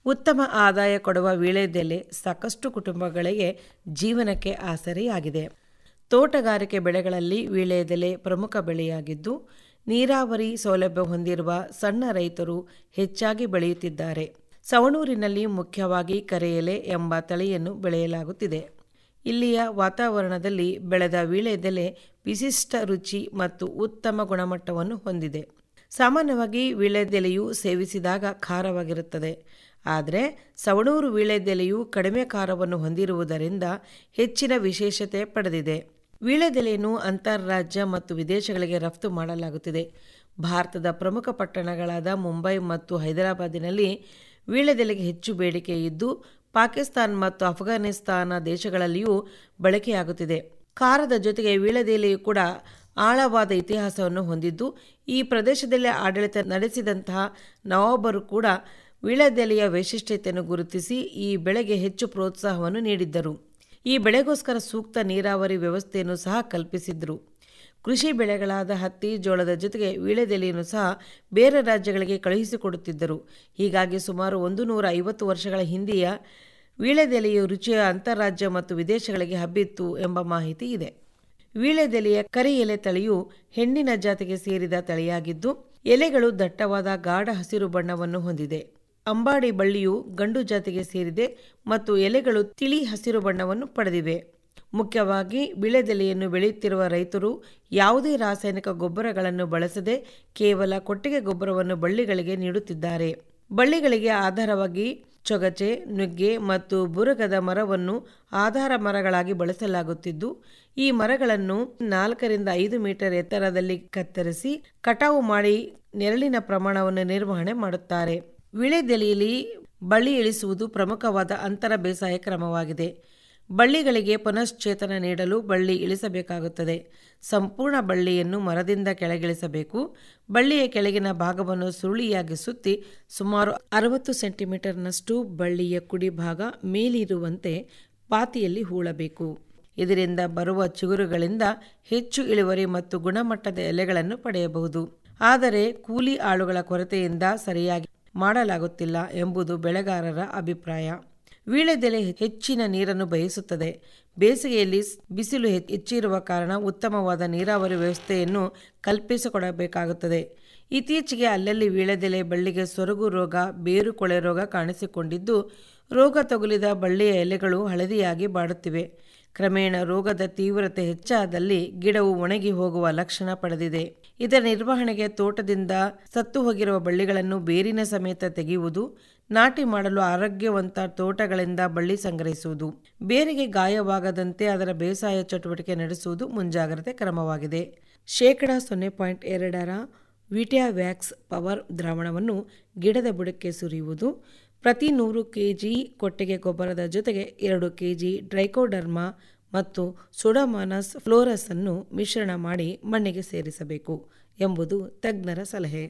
ಉತ್ತಮ ಆದಾಯ ಕೊಡುವ ವೀಳ್ಯದೆಲೆ ಸಾಕಷ್ಟು ಕುಟುಂಬಗಳಿಗೆ ಜೀವನಕ್ಕೆ ಆಸರೆಯಾಗಿದೆ ತೋಟಗಾರಿಕೆ ಬೆಳೆಗಳಲ್ಲಿ ವೀಳ್ಯದೆಲೆ ಪ್ರಮುಖ ಬೆಳೆಯಾಗಿದ್ದು ನೀರಾವರಿ ಸೌಲಭ್ಯ ಹೊಂದಿರುವ ಸಣ್ಣ ರೈತರು ಹೆಚ್ಚಾಗಿ ಬೆಳೆಯುತ್ತಿದ್ದಾರೆ ಸವಣೂರಿನಲ್ಲಿ ಮುಖ್ಯವಾಗಿ ಕರೆಯಲೆ ಎಂಬ ತಳಿಯನ್ನು ಬೆಳೆಯಲಾಗುತ್ತಿದೆ ಇಲ್ಲಿಯ ವಾತಾವರಣದಲ್ಲಿ ಬೆಳೆದ ವೀಳ್ಯದೆಲೆ ವಿಶಿಷ್ಟ ರುಚಿ ಮತ್ತು ಉತ್ತಮ ಗುಣಮಟ್ಟವನ್ನು ಹೊಂದಿದೆ ಸಾಮಾನ್ಯವಾಗಿ ವೀಳ್ಯದೆಲೆಯು ಸೇವಿಸಿದಾಗ ಖಾರವಾಗಿರುತ್ತದೆ ಆದರೆ ಸವಣೂರು ವೀಳ್ಯದೆಲೆಯು ಕಡಿಮೆ ಖಾರವನ್ನು ಹೊಂದಿರುವುದರಿಂದ ಹೆಚ್ಚಿನ ವಿಶೇಷತೆ ಪಡೆದಿದೆ ವೀಳ್ಯದೆಲೆಯನ್ನು ಅಂತಾರಾಜ್ಯ ಮತ್ತು ವಿದೇಶಗಳಿಗೆ ರಫ್ತು ಮಾಡಲಾಗುತ್ತಿದೆ ಭಾರತದ ಪ್ರಮುಖ ಪಟ್ಟಣಗಳಾದ ಮುಂಬೈ ಮತ್ತು ಹೈದರಾಬಾದಿನಲ್ಲಿ ವೀಳ್ಯದೆಲೆಗೆ ಹೆಚ್ಚು ಬೇಡಿಕೆ ಇದ್ದು ಪಾಕಿಸ್ತಾನ್ ಮತ್ತು ಅಫ್ಘಾನಿಸ್ತಾನ ದೇಶಗಳಲ್ಲಿಯೂ ಬಳಕೆಯಾಗುತ್ತಿದೆ ಖಾರದ ಜೊತೆಗೆ ವೀಳ್ಯದೆಲೆಯು ಕೂಡ ಆಳವಾದ ಇತಿಹಾಸವನ್ನು ಹೊಂದಿದ್ದು ಈ ಪ್ರದೇಶದಲ್ಲಿ ಆಡಳಿತ ನಡೆಸಿದಂತಹ ನವಾಬರು ಕೂಡ ವೀಳ್ಯದೆಲೆಯ ವೈಶಿಷ್ಟ್ಯತೆಯನ್ನು ಗುರುತಿಸಿ ಈ ಬೆಳೆಗೆ ಹೆಚ್ಚು ಪ್ರೋತ್ಸಾಹವನ್ನು ನೀಡಿದ್ದರು ಈ ಬೆಳೆಗೋಸ್ಕರ ಸೂಕ್ತ ನೀರಾವರಿ ವ್ಯವಸ್ಥೆಯನ್ನು ಸಹ ಕಲ್ಪಿಸಿದ್ರು ಕೃಷಿ ಬೆಳೆಗಳಾದ ಹತ್ತಿ ಜೋಳದ ಜೊತೆಗೆ ವೀಳ್ಯದೆಲೆಯನ್ನು ಸಹ ಬೇರೆ ರಾಜ್ಯಗಳಿಗೆ ಕಳುಹಿಸಿಕೊಡುತ್ತಿದ್ದರು ಹೀಗಾಗಿ ಸುಮಾರು ಒಂದು ನೂರ ಐವತ್ತು ವರ್ಷಗಳ ಹಿಂದೆಯ ವೀಳ್ಯದೆಲೆಯು ರುಚಿಯ ಅಂತಾರಾಜ್ಯ ಮತ್ತು ವಿದೇಶಗಳಿಗೆ ಹಬ್ಬಿತ್ತು ಎಂಬ ಮಾಹಿತಿ ಇದೆ ವೀಳ್ಯದೆಲೆಯ ಕರಿ ಎಲೆ ತಳಿಯು ಹೆಣ್ಣಿನ ಜಾತಿಗೆ ಸೇರಿದ ತಳಿಯಾಗಿದ್ದು ಎಲೆಗಳು ದಟ್ಟವಾದ ಗಾಢ ಹಸಿರು ಬಣ್ಣವನ್ನು ಹೊಂದಿದೆ ಅಂಬಾಡಿ ಬಳ್ಳಿಯು ಗಂಡು ಜಾತಿಗೆ ಸೇರಿದೆ ಮತ್ತು ಎಲೆಗಳು ತಿಳಿ ಹಸಿರು ಬಣ್ಣವನ್ನು ಪಡೆದಿವೆ ಮುಖ್ಯವಾಗಿ ವೀಳ್ಯದೆಲೆಯನ್ನು ಬೆಳೆಯುತ್ತಿರುವ ರೈತರು ಯಾವುದೇ ರಾಸಾಯನಿಕ ಗೊಬ್ಬರಗಳನ್ನು ಬಳಸದೆ ಕೇವಲ ಕೊಟ್ಟಿಗೆ ಗೊಬ್ಬರವನ್ನು ಬಳ್ಳಿಗಳಿಗೆ ನೀಡುತ್ತಿದ್ದಾರೆ ಬಳ್ಳಿಗಳಿಗೆ ಆಧಾರವಾಗಿ ಚೊಗಚೆ ನುಗ್ಗೆ ಮತ್ತು ಬುರುಗದ ಮರವನ್ನು ಆಧಾರ ಮರಗಳಾಗಿ ಬಳಸಲಾಗುತ್ತಿದ್ದು ಈ ಮರಗಳನ್ನು ನಾಲ್ಕರಿಂದ ಐದು ಮೀಟರ್ ಎತ್ತರದಲ್ಲಿ ಕತ್ತರಿಸಿ ಕಟಾವು ಮಾಡಿ ನೆರಳಿನ ಪ್ರಮಾಣವನ್ನು ನಿರ್ವಹಣೆ ಮಾಡುತ್ತಾರೆ ವಿಳೆದೆಲೆಯಲ್ಲಿ ಬಳ್ಳಿ ಇಳಿಸುವುದು ಪ್ರಮುಖವಾದ ಅಂತರ ಬೇಸಾಯ ಕ್ರಮವಾಗಿದೆ ಬಳ್ಳಿಗಳಿಗೆ ಪುನಶ್ಚೇತನ ನೀಡಲು ಬಳ್ಳಿ ಇಳಿಸಬೇಕಾಗುತ್ತದೆ ಸಂಪೂರ್ಣ ಬಳ್ಳಿಯನ್ನು ಮರದಿಂದ ಕೆಳಗಿಳಿಸಬೇಕು ಬಳ್ಳಿಯ ಕೆಳಗಿನ ಭಾಗವನ್ನು ಸುರುಳಿಯಾಗಿ ಸುತ್ತಿ ಸುಮಾರು ಅರವತ್ತು ಸೆಂಟಿಮೀಟರ್ನಷ್ಟು ಬಳ್ಳಿಯ ಕುಡಿ ಭಾಗ ಮೇಲಿರುವಂತೆ ಪಾತಿಯಲ್ಲಿ ಹೂಳಬೇಕು ಇದರಿಂದ ಬರುವ ಚಿಗುರುಗಳಿಂದ ಹೆಚ್ಚು ಇಳುವರಿ ಮತ್ತು ಗುಣಮಟ್ಟದ ಎಲೆಗಳನ್ನು ಪಡೆಯಬಹುದು ಆದರೆ ಕೂಲಿ ಆಳುಗಳ ಕೊರತೆಯಿಂದ ಸರಿಯಾಗಿ ಮಾಡಲಾಗುತ್ತಿಲ್ಲ ಎಂಬುದು ಬೆಳೆಗಾರರ ಅಭಿಪ್ರಾಯ ವೀಳ್ಯದೆಲೆ ಹೆಚ್ಚಿನ ನೀರನ್ನು ಬಯಸುತ್ತದೆ ಬೇಸಿಗೆಯಲ್ಲಿ ಬಿಸಿಲು ಹೆಚ್ಚಿರುವ ಕಾರಣ ಉತ್ತಮವಾದ ನೀರಾವರಿ ವ್ಯವಸ್ಥೆಯನ್ನು ಕಲ್ಪಿಸಿಕೊಡಬೇಕಾಗುತ್ತದೆ ಇತ್ತೀಚೆಗೆ ಅಲ್ಲಲ್ಲಿ ವೀಳ್ಯದೆಲೆ ಬಳ್ಳಿಗೆ ಸೊರಗು ರೋಗ ಬೇರು ಕೊಳೆ ರೋಗ ಕಾಣಿಸಿಕೊಂಡಿದ್ದು ರೋಗ ತಗುಲಿದ ಬಳ್ಳಿಯ ಎಲೆಗಳು ಹಳದಿಯಾಗಿ ಬಾಡುತ್ತಿವೆ ಕ್ರಮೇಣ ರೋಗದ ತೀವ್ರತೆ ಹೆಚ್ಚಾದಲ್ಲಿ ಗಿಡವು ಒಣಗಿ ಹೋಗುವ ಲಕ್ಷಣ ಪಡೆದಿದೆ ಇದರ ನಿರ್ವಹಣೆಗೆ ತೋಟದಿಂದ ಸತ್ತು ಹೋಗಿರುವ ಬಳ್ಳಿಗಳನ್ನು ಬೇರಿನ ಸಮೇತ ತೆಗೆಯುವುದು ನಾಟಿ ಮಾಡಲು ಆರೋಗ್ಯವಂತ ತೋಟಗಳಿಂದ ಬಳ್ಳಿ ಸಂಗ್ರಹಿಸುವುದು ಬೇರಿಗೆ ಗಾಯವಾಗದಂತೆ ಅದರ ಬೇಸಾಯ ಚಟುವಟಿಕೆ ನಡೆಸುವುದು ಮುಂಜಾಗ್ರತೆ ಕ್ರಮವಾಗಿದೆ ಶೇಕಡ ಸೊನ್ನೆ ಪಾಯಿಂಟ್ ಎರಡರ ವಿಟಿಯಾವ್ಯಾಕ್ಸ್ ಪವರ್ ದ್ರಾವಣವನ್ನು ಗಿಡದ ಬುಡಕ್ಕೆ ಸುರಿಯುವುದು ಪ್ರತಿ ನೂರು ಕೆ ಜಿ ಕೊಟ್ಟಿಗೆ ಗೊಬ್ಬರದ ಜೊತೆಗೆ ಎರಡು ಕೆ ಜಿ ಡ್ರೈಕೋಡರ್ಮಾ ಮತ್ತು ಸುಡಮಾನಸ್ ಫ್ಲೋರಸ್ ಅನ್ನು ಮಿಶ್ರಣ ಮಾಡಿ ಮಣ್ಣಿಗೆ ಸೇರಿಸಬೇಕು ಎಂಬುದು ತಜ್ಞರ ಸಲಹೆ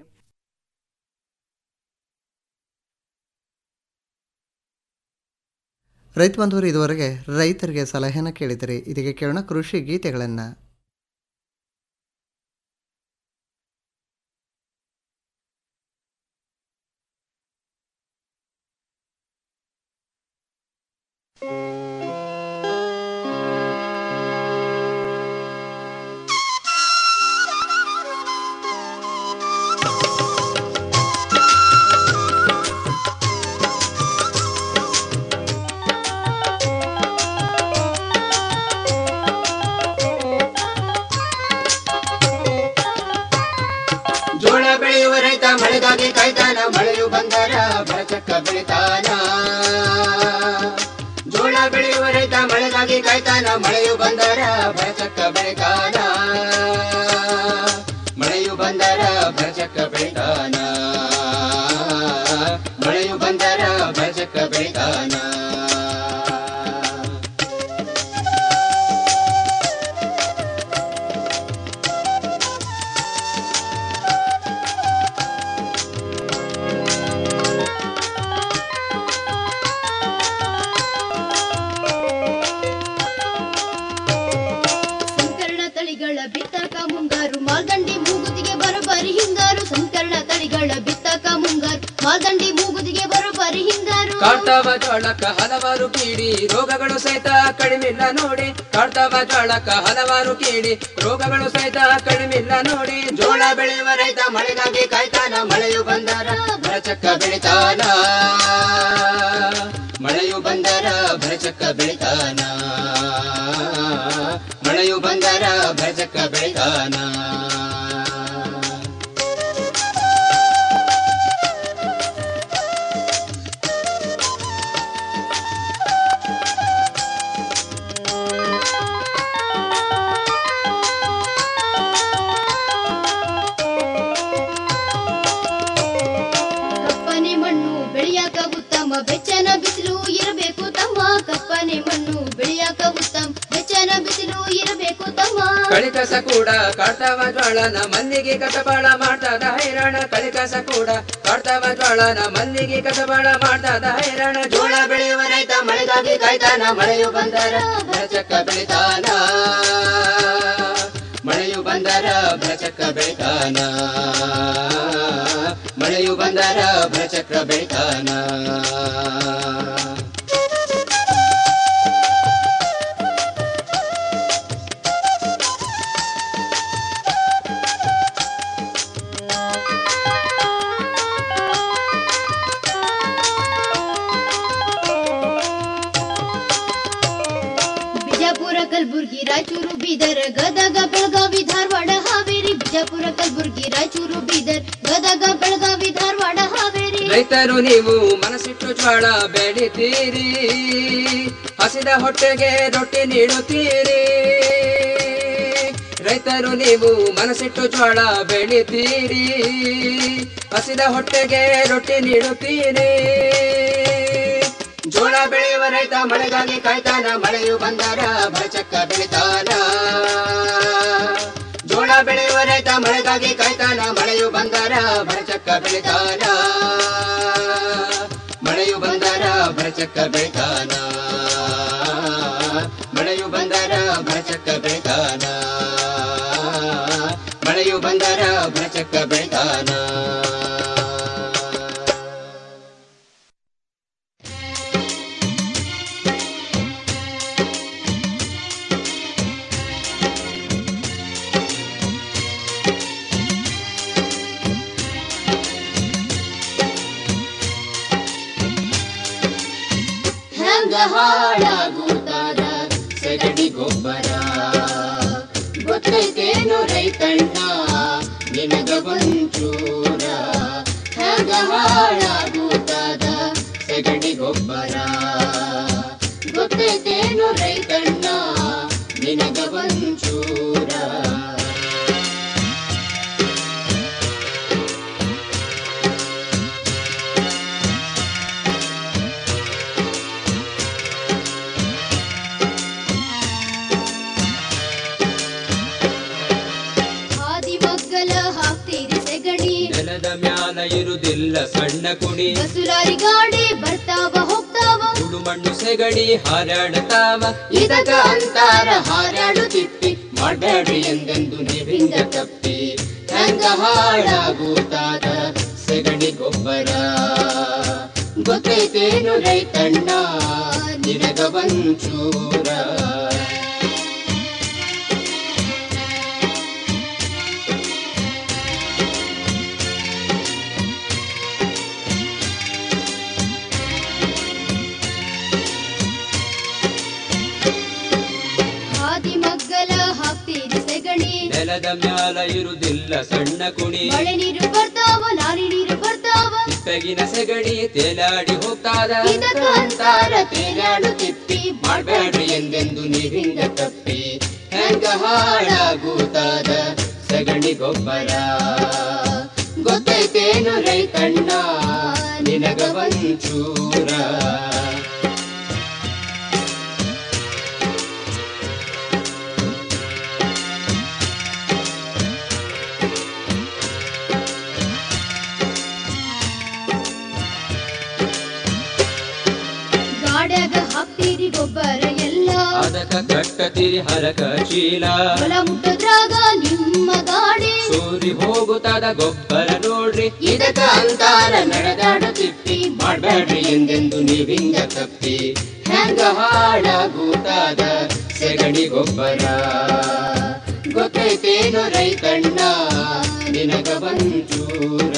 ರೈತ ಬಂಧುವರು ಇದುವರೆಗೆ ರೈತರಿಗೆ ಸಲಹೆನ ಕೇಳಿದರೆ ಇದಕ್ಕೆ ಕೇಳೋಣ ಕೃಷಿ ಗೀತೆಗಳನ್ನು ಜೋಳ ಬೆಳೆಯುವ ರೈತ ಮಳೆಗಾಗಿ ಕಾಯ್ತಾನ ಮಳೆಯು ಬಂದರ ಬರಚಕ್ಕ ಬೆಳಿತಾನ ಜೋಳ ಬೆಳೆಯುವ ರೈತ ಮಳೆಗಾಗಿ ಕಾಯ್ತಾನ ಮಳೆಯು ಬಂದರ ಬರಚಕ್ಕ ಬೆಳಿತಾನ ಮಳೆಯು ಬಂದರ ಬರಚಕ್ಕ ಬೆಳಿತಾನ ಮಳೆಯು ಬಂದರ ಬರಚಕ್ಕ ಬೆಳಿತಾನ ಸಂಕರಣ ತಳಿಗಳ ಬಿತ್ತಕ ಮುಂಗಾರು ಮಾಲ್ದಂಡಿ ಮೂಗುದಿಗೆ ಬರೋಬ್ಬರಿ ಹಿಂಗಾರು ಸಂಕರಣ ತಳಿಗಳ ಬಿತ್ತಕ ಮುಂಗಾರು ಮಾಲ್ದಂಡಿ ಮೂಗುದಿಗೆ ಬರೋಬ್ಬರಿ ಹಿಂಗಾರು ಕಾಡ್ತಾವ ಜೋಳಕ್ಕ ಹಲವಾರು ಕೀಡಿ ರೋಗಗಳು ಸಹಿತ ಕಡಿಮಿಲ್ಲ ನೋಡಿ ಕಾಡ್ತಾವ ಜೋಳಕ್ಕ ಹಲವಾರು ಕೀಡಿ ರೋಗಗಳು ಸಹಿತ ಕಡಿಮಿಲ್ಲ ನೋಡಿ ಜೋಳ ಬೆಳೆಯುವ ರೈತ ಮಳೆಗಾಗಿ ಕಾಯ್ತಾನ ಮಳೆಯು ಬಂದರ ಭರಚಕ್ಕ ಬೆಳಿತಾನ ಮಳೆಯು ಬಂದರ ಭರಚಕ್ಕ ಬೆಳಿತಾನ ಮಳೆಯು ಬಂದರ ಭರಚಕ್ಕ ಬೆಳಿತಾನ ಕಪ್ಪನೆ ಮಣ್ಣು ಬೆಳೆಯಾಕ ಉತ್ತಮ ಬೆಚ್ಚನ ಬಿಸಿಲು ಇರಬೇಕು ತಮ್ಮ ಕಪ್ಪನೆ ಮಣ್ಣು ಬೆಳೆಯಾಕ ಉತ್ತಮ ಬೆಚ್ಚನ ಬಿಸಿಲು ಇರಬೇಕು ತಮ್ಮ ಕಳಿಕಸ ಕೂಡ ಕಾಡ್ತಾವ ಜ್ವಾಳನ ಮಲ್ಲಿಗೆ ಕಸಬಾಳ ಮಾಡ್ತದ ಹೈರಾಣ ಕಳಿಕಸ ಕೂಡ ಕಾಡ್ತಾವ ಜ್ವಾಳನ ಮಲ್ಲಿಗೆ ಕಸಬಾಳ ಮಾಡ್ತದ ಹೈರಾಣ ಜೋಳ ಬೆಳೆಯುವ ರೈತ ಮಳೆಗಾಗಿ ಕಾಯ್ತಾನ ಮಳೆಯು ಬಂದರ ಭರಚಕ್ಕ ಬೆಳಿತಾನ ಮಳೆಯು ಬಂದರ ಭರಚಕ್ಕ ಬೆಳಿತಾನ ಮಳೆಯು ಬಂದರ ಭರಚಕ್ರ ಬೆಳಿತಾನ ಬಿಜಾಪುರ ಕಲಬುರ್ಗಿ ರಾಯಚೂರು ಬೀದರ್ ಗದಗ ಬೆಳಗಾವಿ ಧಾರವಾಡ ಹಾವೇರಿ ಬಿಜಾಪುರ ಕಲಬುರ್ಗಿ ರಾಯಚೂರು ಬೀದರ್ ಗದಗ ಬೆಳಗಾವಿ ಧಾರವಾಡ ಹಾವೇರಿ ರೈತರು ನೀವು ಮನಸ್ಸಿಟ್ಟು ಜ್ವಾಳ ಬೆಳಿತೀರಿ ಹಸಿದ ಹೊಟ್ಟೆಗೆ ರೊಟ್ಟಿ ನೀಡುತ್ತೀರಿ ರೈತರು ನೀವು ಮನಸ್ಸಿಟ್ಟು ಜ್ವಾಳ ಬೆಳಿತೀರಿ ಹಸಿದ ಹೊಟ್ಟೆಗೆ ರೊಟ್ಟಿ ನೀಡುತ್ತೀರಿ ಜೋಳ ಬೆಳೆಯುವ ರೈತ ಮಳೆಗಾಗಿ ಕಾಯ್ತಾನ ಮಳೆಯು ಬಂದರ ಭರಚಕ್ಕ ಬೆಳಿತಾನ ಜೋಳ ಬೆಳೆಯುವ ರೈತ ಮಳೆಗಾಗಿ ಕಾಯ್ತಾನ ಮಳೆಯು ಬಂದರ ಭರಚಕ್ಕ ಬೆಳಿತಾನ ಮಳೆಯು ಬಂದರ ಭರಚಕ್ಕ ಬೆಳಿತಾನ ಮಳೆಯು ಬಂದರ ಭರಚಕ್ಕ ಬೆಳಿತಾನ ಮಳೆಯು ಬಂದರ ಭರಚಕ್ಕ ಬೆಳಿತಾನ ಹೆಂಗ ಹಾಳಾಗುತ್ತಾರ ಸಗಡಿ ಗೊಬ್ಬರ ಗೊತ್ತೈತೇನು ರೈತಣ್ಣ ನಿನಗ ಒಂಚೂರ ಹೆಂಗ ಹಾಳಾಗುತ್ತಾದ ಸಗಡಿ ಗೊಬ್ಬರ ಗೊತ್ತೈತೇನು ರೈತಣ್ಣ ನಿನಗ ಒಂಚೂರ ಹಾದಿ ಮಗ್ಗಲ ಹಾಕ್ತೀರಿ ಸೆಗಣಿ ನೆಲದ ಮ್ಯಾಲ ಇರುದಿಲ್ಲ ಸಣ್ಣ ಕುಣಿ ಬಸುಲಾರಿ ಗಾಡಿ ಬರ್ತಾವ ಹೋಗ್ತಾವ ಸುಡು ಮಣ್ಣು ಸೆಗಡಿ ಹಾರಾಡತಾವ ಇದಕ ಅಂತಾರ ಹಾರಾಡು ತಿಪ್ಪಿ ಮಾಡಬೇಡ್ರಿ ಎಂದೆಂದು ನೀವಿಂದ ತಪ್ಪಿ ಹೆಂಗ ಹಾಳಾಗುತ್ತಾದ ಸೆಗಡಿ ಗೊಬ್ಬರ ಗೊತ್ತೈತೇನು ರೈತಣ್ಣ ನಿನಗ ಒಂಚೂರ ಹಾದಿ ಮಗ್ಗಲ ಹಾಕ್ತೀರಿ ಸೆಗಣಿ ನೆಲದ ಮ್ಯಾಲ ಇರುದಿಲ್ಲ ಸಣ್ಣ ಕುಣಿ ಮಳೆ ನೀರು ಬರ್ತಾವ ಲಾರಿ ನೀರು ಬರ್ತಾವ ಬೆಗಿನ ಸೆಗಡಿ ತೇಲಾಡಿ ಹೋಗ್ತಾದ ಇದಕ ಅಂತಾರ ತೇಲಾಡು ತಿಪ್ಪಿ ಮಾಡಬೇಡ್ರಿ ಎಂದೆಂದು ನೀವಿಂದ ತಪ್ಪಿ ಹೆಂಗ ಹಾಳಾಗುತ್ತಾದ ಸಗಣಿ ಗೊಬ್ಬರ ಗೊತ್ತೈತೇನು ರೈತಣ್ಣ ನಿನಗ ಒಂಚೂರ ಗಾಡ್ಯಾಗ ಹಾಕ್ತೀರಿ ಗೊಬ್ಬರ ಎಲ್ಲ ಅದ ಅದಕ್ಕ ಕಟ್ಟತಿರಿ ಹರಕ ಚೀಲ ಹೊಲ ಮುಟ್ಟದ್ರಾಗ ನಿಮ್ಮ ಗಾಡಿ ಸೂರಿ ಹೋಗುತ್ತಾದ ಗೊಬ್ಬರ ನೋಡ್ರಿ ಇದಕ್ಕ ಅಂತಾರ ನಡೆದಾಡು ತಿಪ್ಪಿ ಮಾಡ್ಬೇಡ್ರಿ ಎಂದೆಂದು ನೀವಿಂದ ತಪ್ಪಿ ಹೆಂಗ ಹಾಳಾಗುತ್ತಾದ ಸೆಗಣಿ ಗೊಬ್ಬರ ಗೊತ್ತೈತೇನು ರೈತಣ್ಣ ನಿನಗ ಬಂಚೂರ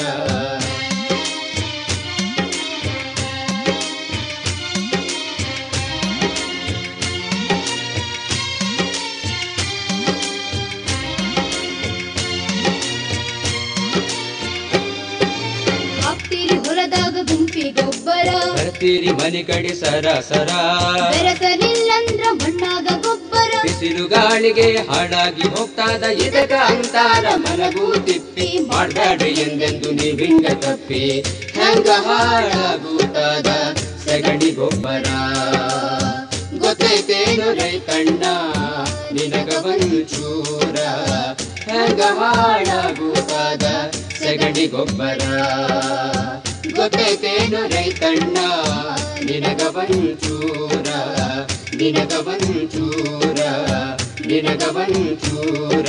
ಹಾಕ್ತೀರಿ ಹೊಲದಾಗ ಗುಂಪಿ ಗೊಬ್ಬರ ಬರ್ತೀರಿ ಮನೆ ಕಡೆ ಸರ ಸರ ಬೆರಸಲಿಲ್ಲಂದ್ರ ಮಣ್ಣಾಗ ಗೊಬ್ಬರ ಬಿಸಿಲು ಗಾಳಿಗೆ ಹಾಳಾಗಿ ಹೋಗ್ತಾದ ಇದಕ ಅಂತಾರ ಮಲಗು ತಿಪ್ಪಿ ಮಾಡ್ಬೇಡ್ರಿ ಎಂದೆಂದು ನೀವಿಂಗ ತಪ್ಪಿ ಹೆಂಗ ಹಾಳಾಗುತ್ತಾದ ಸಗಣಿ ಗೊಬ್ಬರ ಗೊತ್ತೈತೇನು ರೈತಣ್ಣ ನಿನಗ ಚೂರ ಹೆಂಗ ಹಾಳಾಗುತ್ತಾದ ಸಗಣಿ ಗೊಬ್ಬರ ಗೊತ್ತೈತೇನು ರೈತಣ್ಣ ನಿನಗ ಚೂರ ನಿನಗ ಚೂರ ನಿನಗ ಚೂರ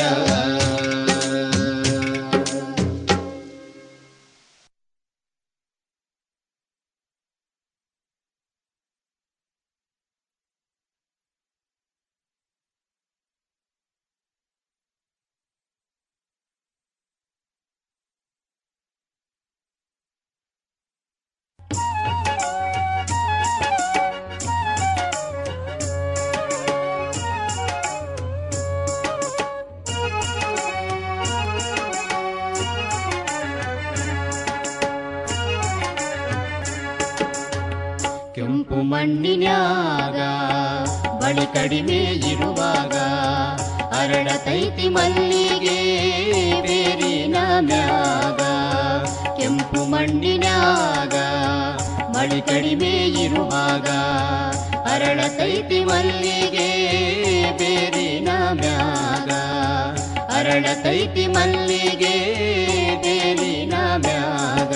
ಕೆಂಪು ಮಣ್ಣಿನ್ಯಾಗ ಬಳಿ ಕಡಿಮೆ ಇರುವಾಗ ಅರಳತೈತಿ ಮಲ್ಲಿಗೆ ಬೇರಿನ ಮ್ಯಾಗ ಕೆಂಪು ಮಣ್ಣಿನ್ಯಾಗ ಮಳಿ ಕಡಿಮೆ ಇರುವಾಗ ಅರಳತೈತಿ ಮಲ್ಲಿಗೆ ಬೇರಿನ ಮ್ಯಾಗ ಅರಳತೈತಿ ಮಲ್ಲಿಗೆ ಬೇರಿನ ಮ್ಯಾಗ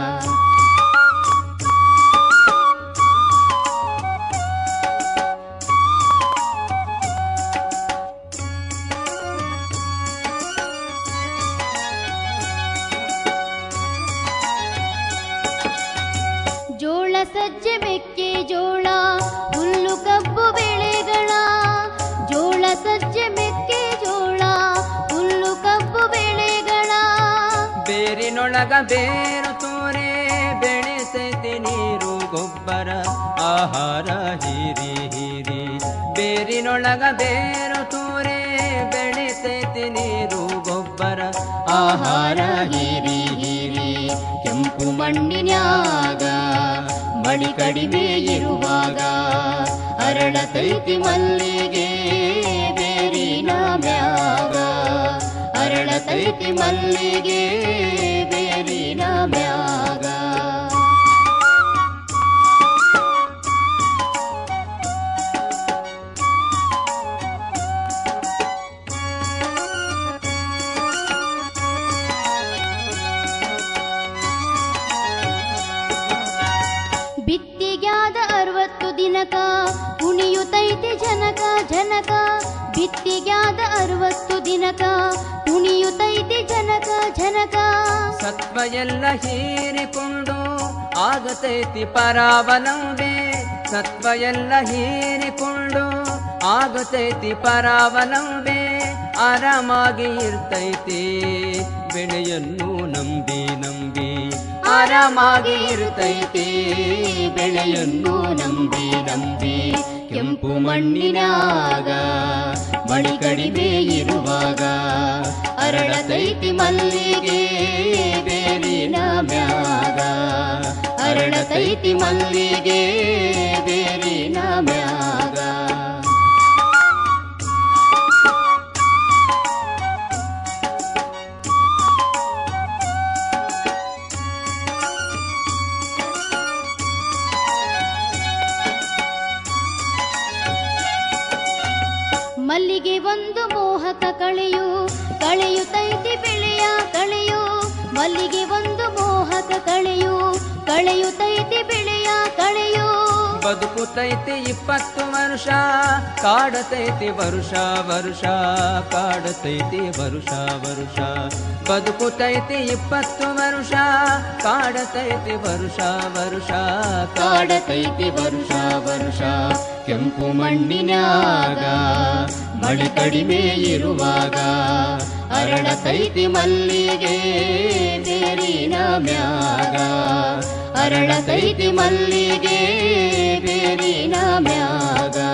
ಜೋಳ ಸಜ್ಜೆ ಮೆಕ್ಕೆ ಜೋಳ ಹುಲ್ಲು ಕಬ್ಬು ಬೆಳೆಗಳ ಜೋಳ ಸಜ್ಜೆ ಮೆಕ್ಕೆ ಜೋಳ ಹುಲ್ಲು ಕಬ್ಬು ಬೆಳೆಗಳ ಬೇರಿನೊಳಗ ಬೇರು ತೋರೆ ಬೆಳೆಸೈತಿ ನೀರು ಗೊಬ್ಬರ ಆಹಾರ ಹೀರಿ ಹೀರಿ ಬೇರಿನೊಳಗ ಬೇರು ತೋರೆ ಬೆಳೆಸೈತಿ ನೀರು ಗೊಬ್ಬರ ಆಹಾರ ಹೀರಿ ಹೀರಿ ಕೆಂಪು ಮಣ್ಣಿನ್ಯಾಗ ಮಳಿ ಕಡಿಮೆ ಇರುವಾಗ ಅರಳತೈತಿ ಮಲ್ಲಿಗೆ ಬೇರಿನ ಮ್ಯಾಗ ಅರಳತೈತಿ ಮಲ್ಲಿಗೆ ಬೇರಿನ ಮ್ಯಾಗ ಬಿತ್ತಿಗ್ಯಾದ ಅರವತ್ತು ದಿನಕ ಕುಣಿಯುತ್ತೈತಿ ಜನಕ ಜನಕ ಬಿತ್ತಿಗ್ಯಾದ ಅರವತ್ತು ದಿನಕ ಕುಣಿಯುತ್ತೈತಿ ಜನಕ ಜನಕ ಸತ್ವ ಎಲ್ಲ ಹೀರಿಕೊಂಡು ಆಗತೈತಿ ಪರಾವಲಂಬೆ ಸತ್ವ ಎಲ್ಲ ಹೀರಿಕೊಂಡು ಆಗತೈತಿ ಪರಾವಲಂಬೆ ಆರಾಮಾಗಿ ಇರ್ತೈತಿ ಬೆಳೆಯನ್ನು ನಂಬಿ ನಂಬಿ ಆರಾಮಾಗಿ ಇರ್ತೈತಿ ಬೆಳೆಯನ್ನು ನಂಬಿ ನಂಬಿ ಕೆಂಪು ಮಣ್ಣಿನಾಗ ಮಳಿ ಕಡಿಮೆ ಇರುವಾಗ ಅರಳತೈತಿ ಮಲ್ಲಿಗೆ ಬೇರಿನ ಮ್ಯಾಗ ಅರಳತೈತಿ ಮಲ್ಲಿಗೆ ಬೇರಿನ ಮ್ಯಾಗ ಮಲ್ಲಿಗೆ ಒಂದು ಮೋಹಕ ಕಳೆಯು ಕಳೆಯುತ್ತೈತಿ ಬೆಳೆಯ ಕಳೆಯು ಮಲ್ಲಿಗೆ ಒಂದು ಮೋಹಕ ಕಳೆಯು ಕಳೆಯುತ್ತೈತಿ ಬೆಳೆಯ ಕಳೆಯು ಬದುಕುತೈತಿ ಇಪ್ಪತ್ತು ವರ್ಷ ಕಾಡತೈತಿ ವರುಷ ವರುಷ ಕಾಡತೈತಿ ವರುಷ ವರುಷ ಬದುಕುತೈತಿ ಇಪ್ಪತ್ತು ವರ್ಷ ಕಾಡತೈತಿ ವರುಷ ವರುಷ ಕಾಡತೈತಿ ವರುಷ ವರುಷ ಕೆಂಪು ಮಣ್ಣಿನ್ಯಾಗ ಮಳೆ ಕಡಿಮೆ ಇರುವಾಗ ಅರಳತೈತಿ ಮಲ್ಲಿಗೆ ಬೇರಿನ ಮ್ಯಾಗ ಅರಳತೈತಿ ಮಲ್ಲಿಗೆ ಬೇರಿನ ಮ್ಯಾಗ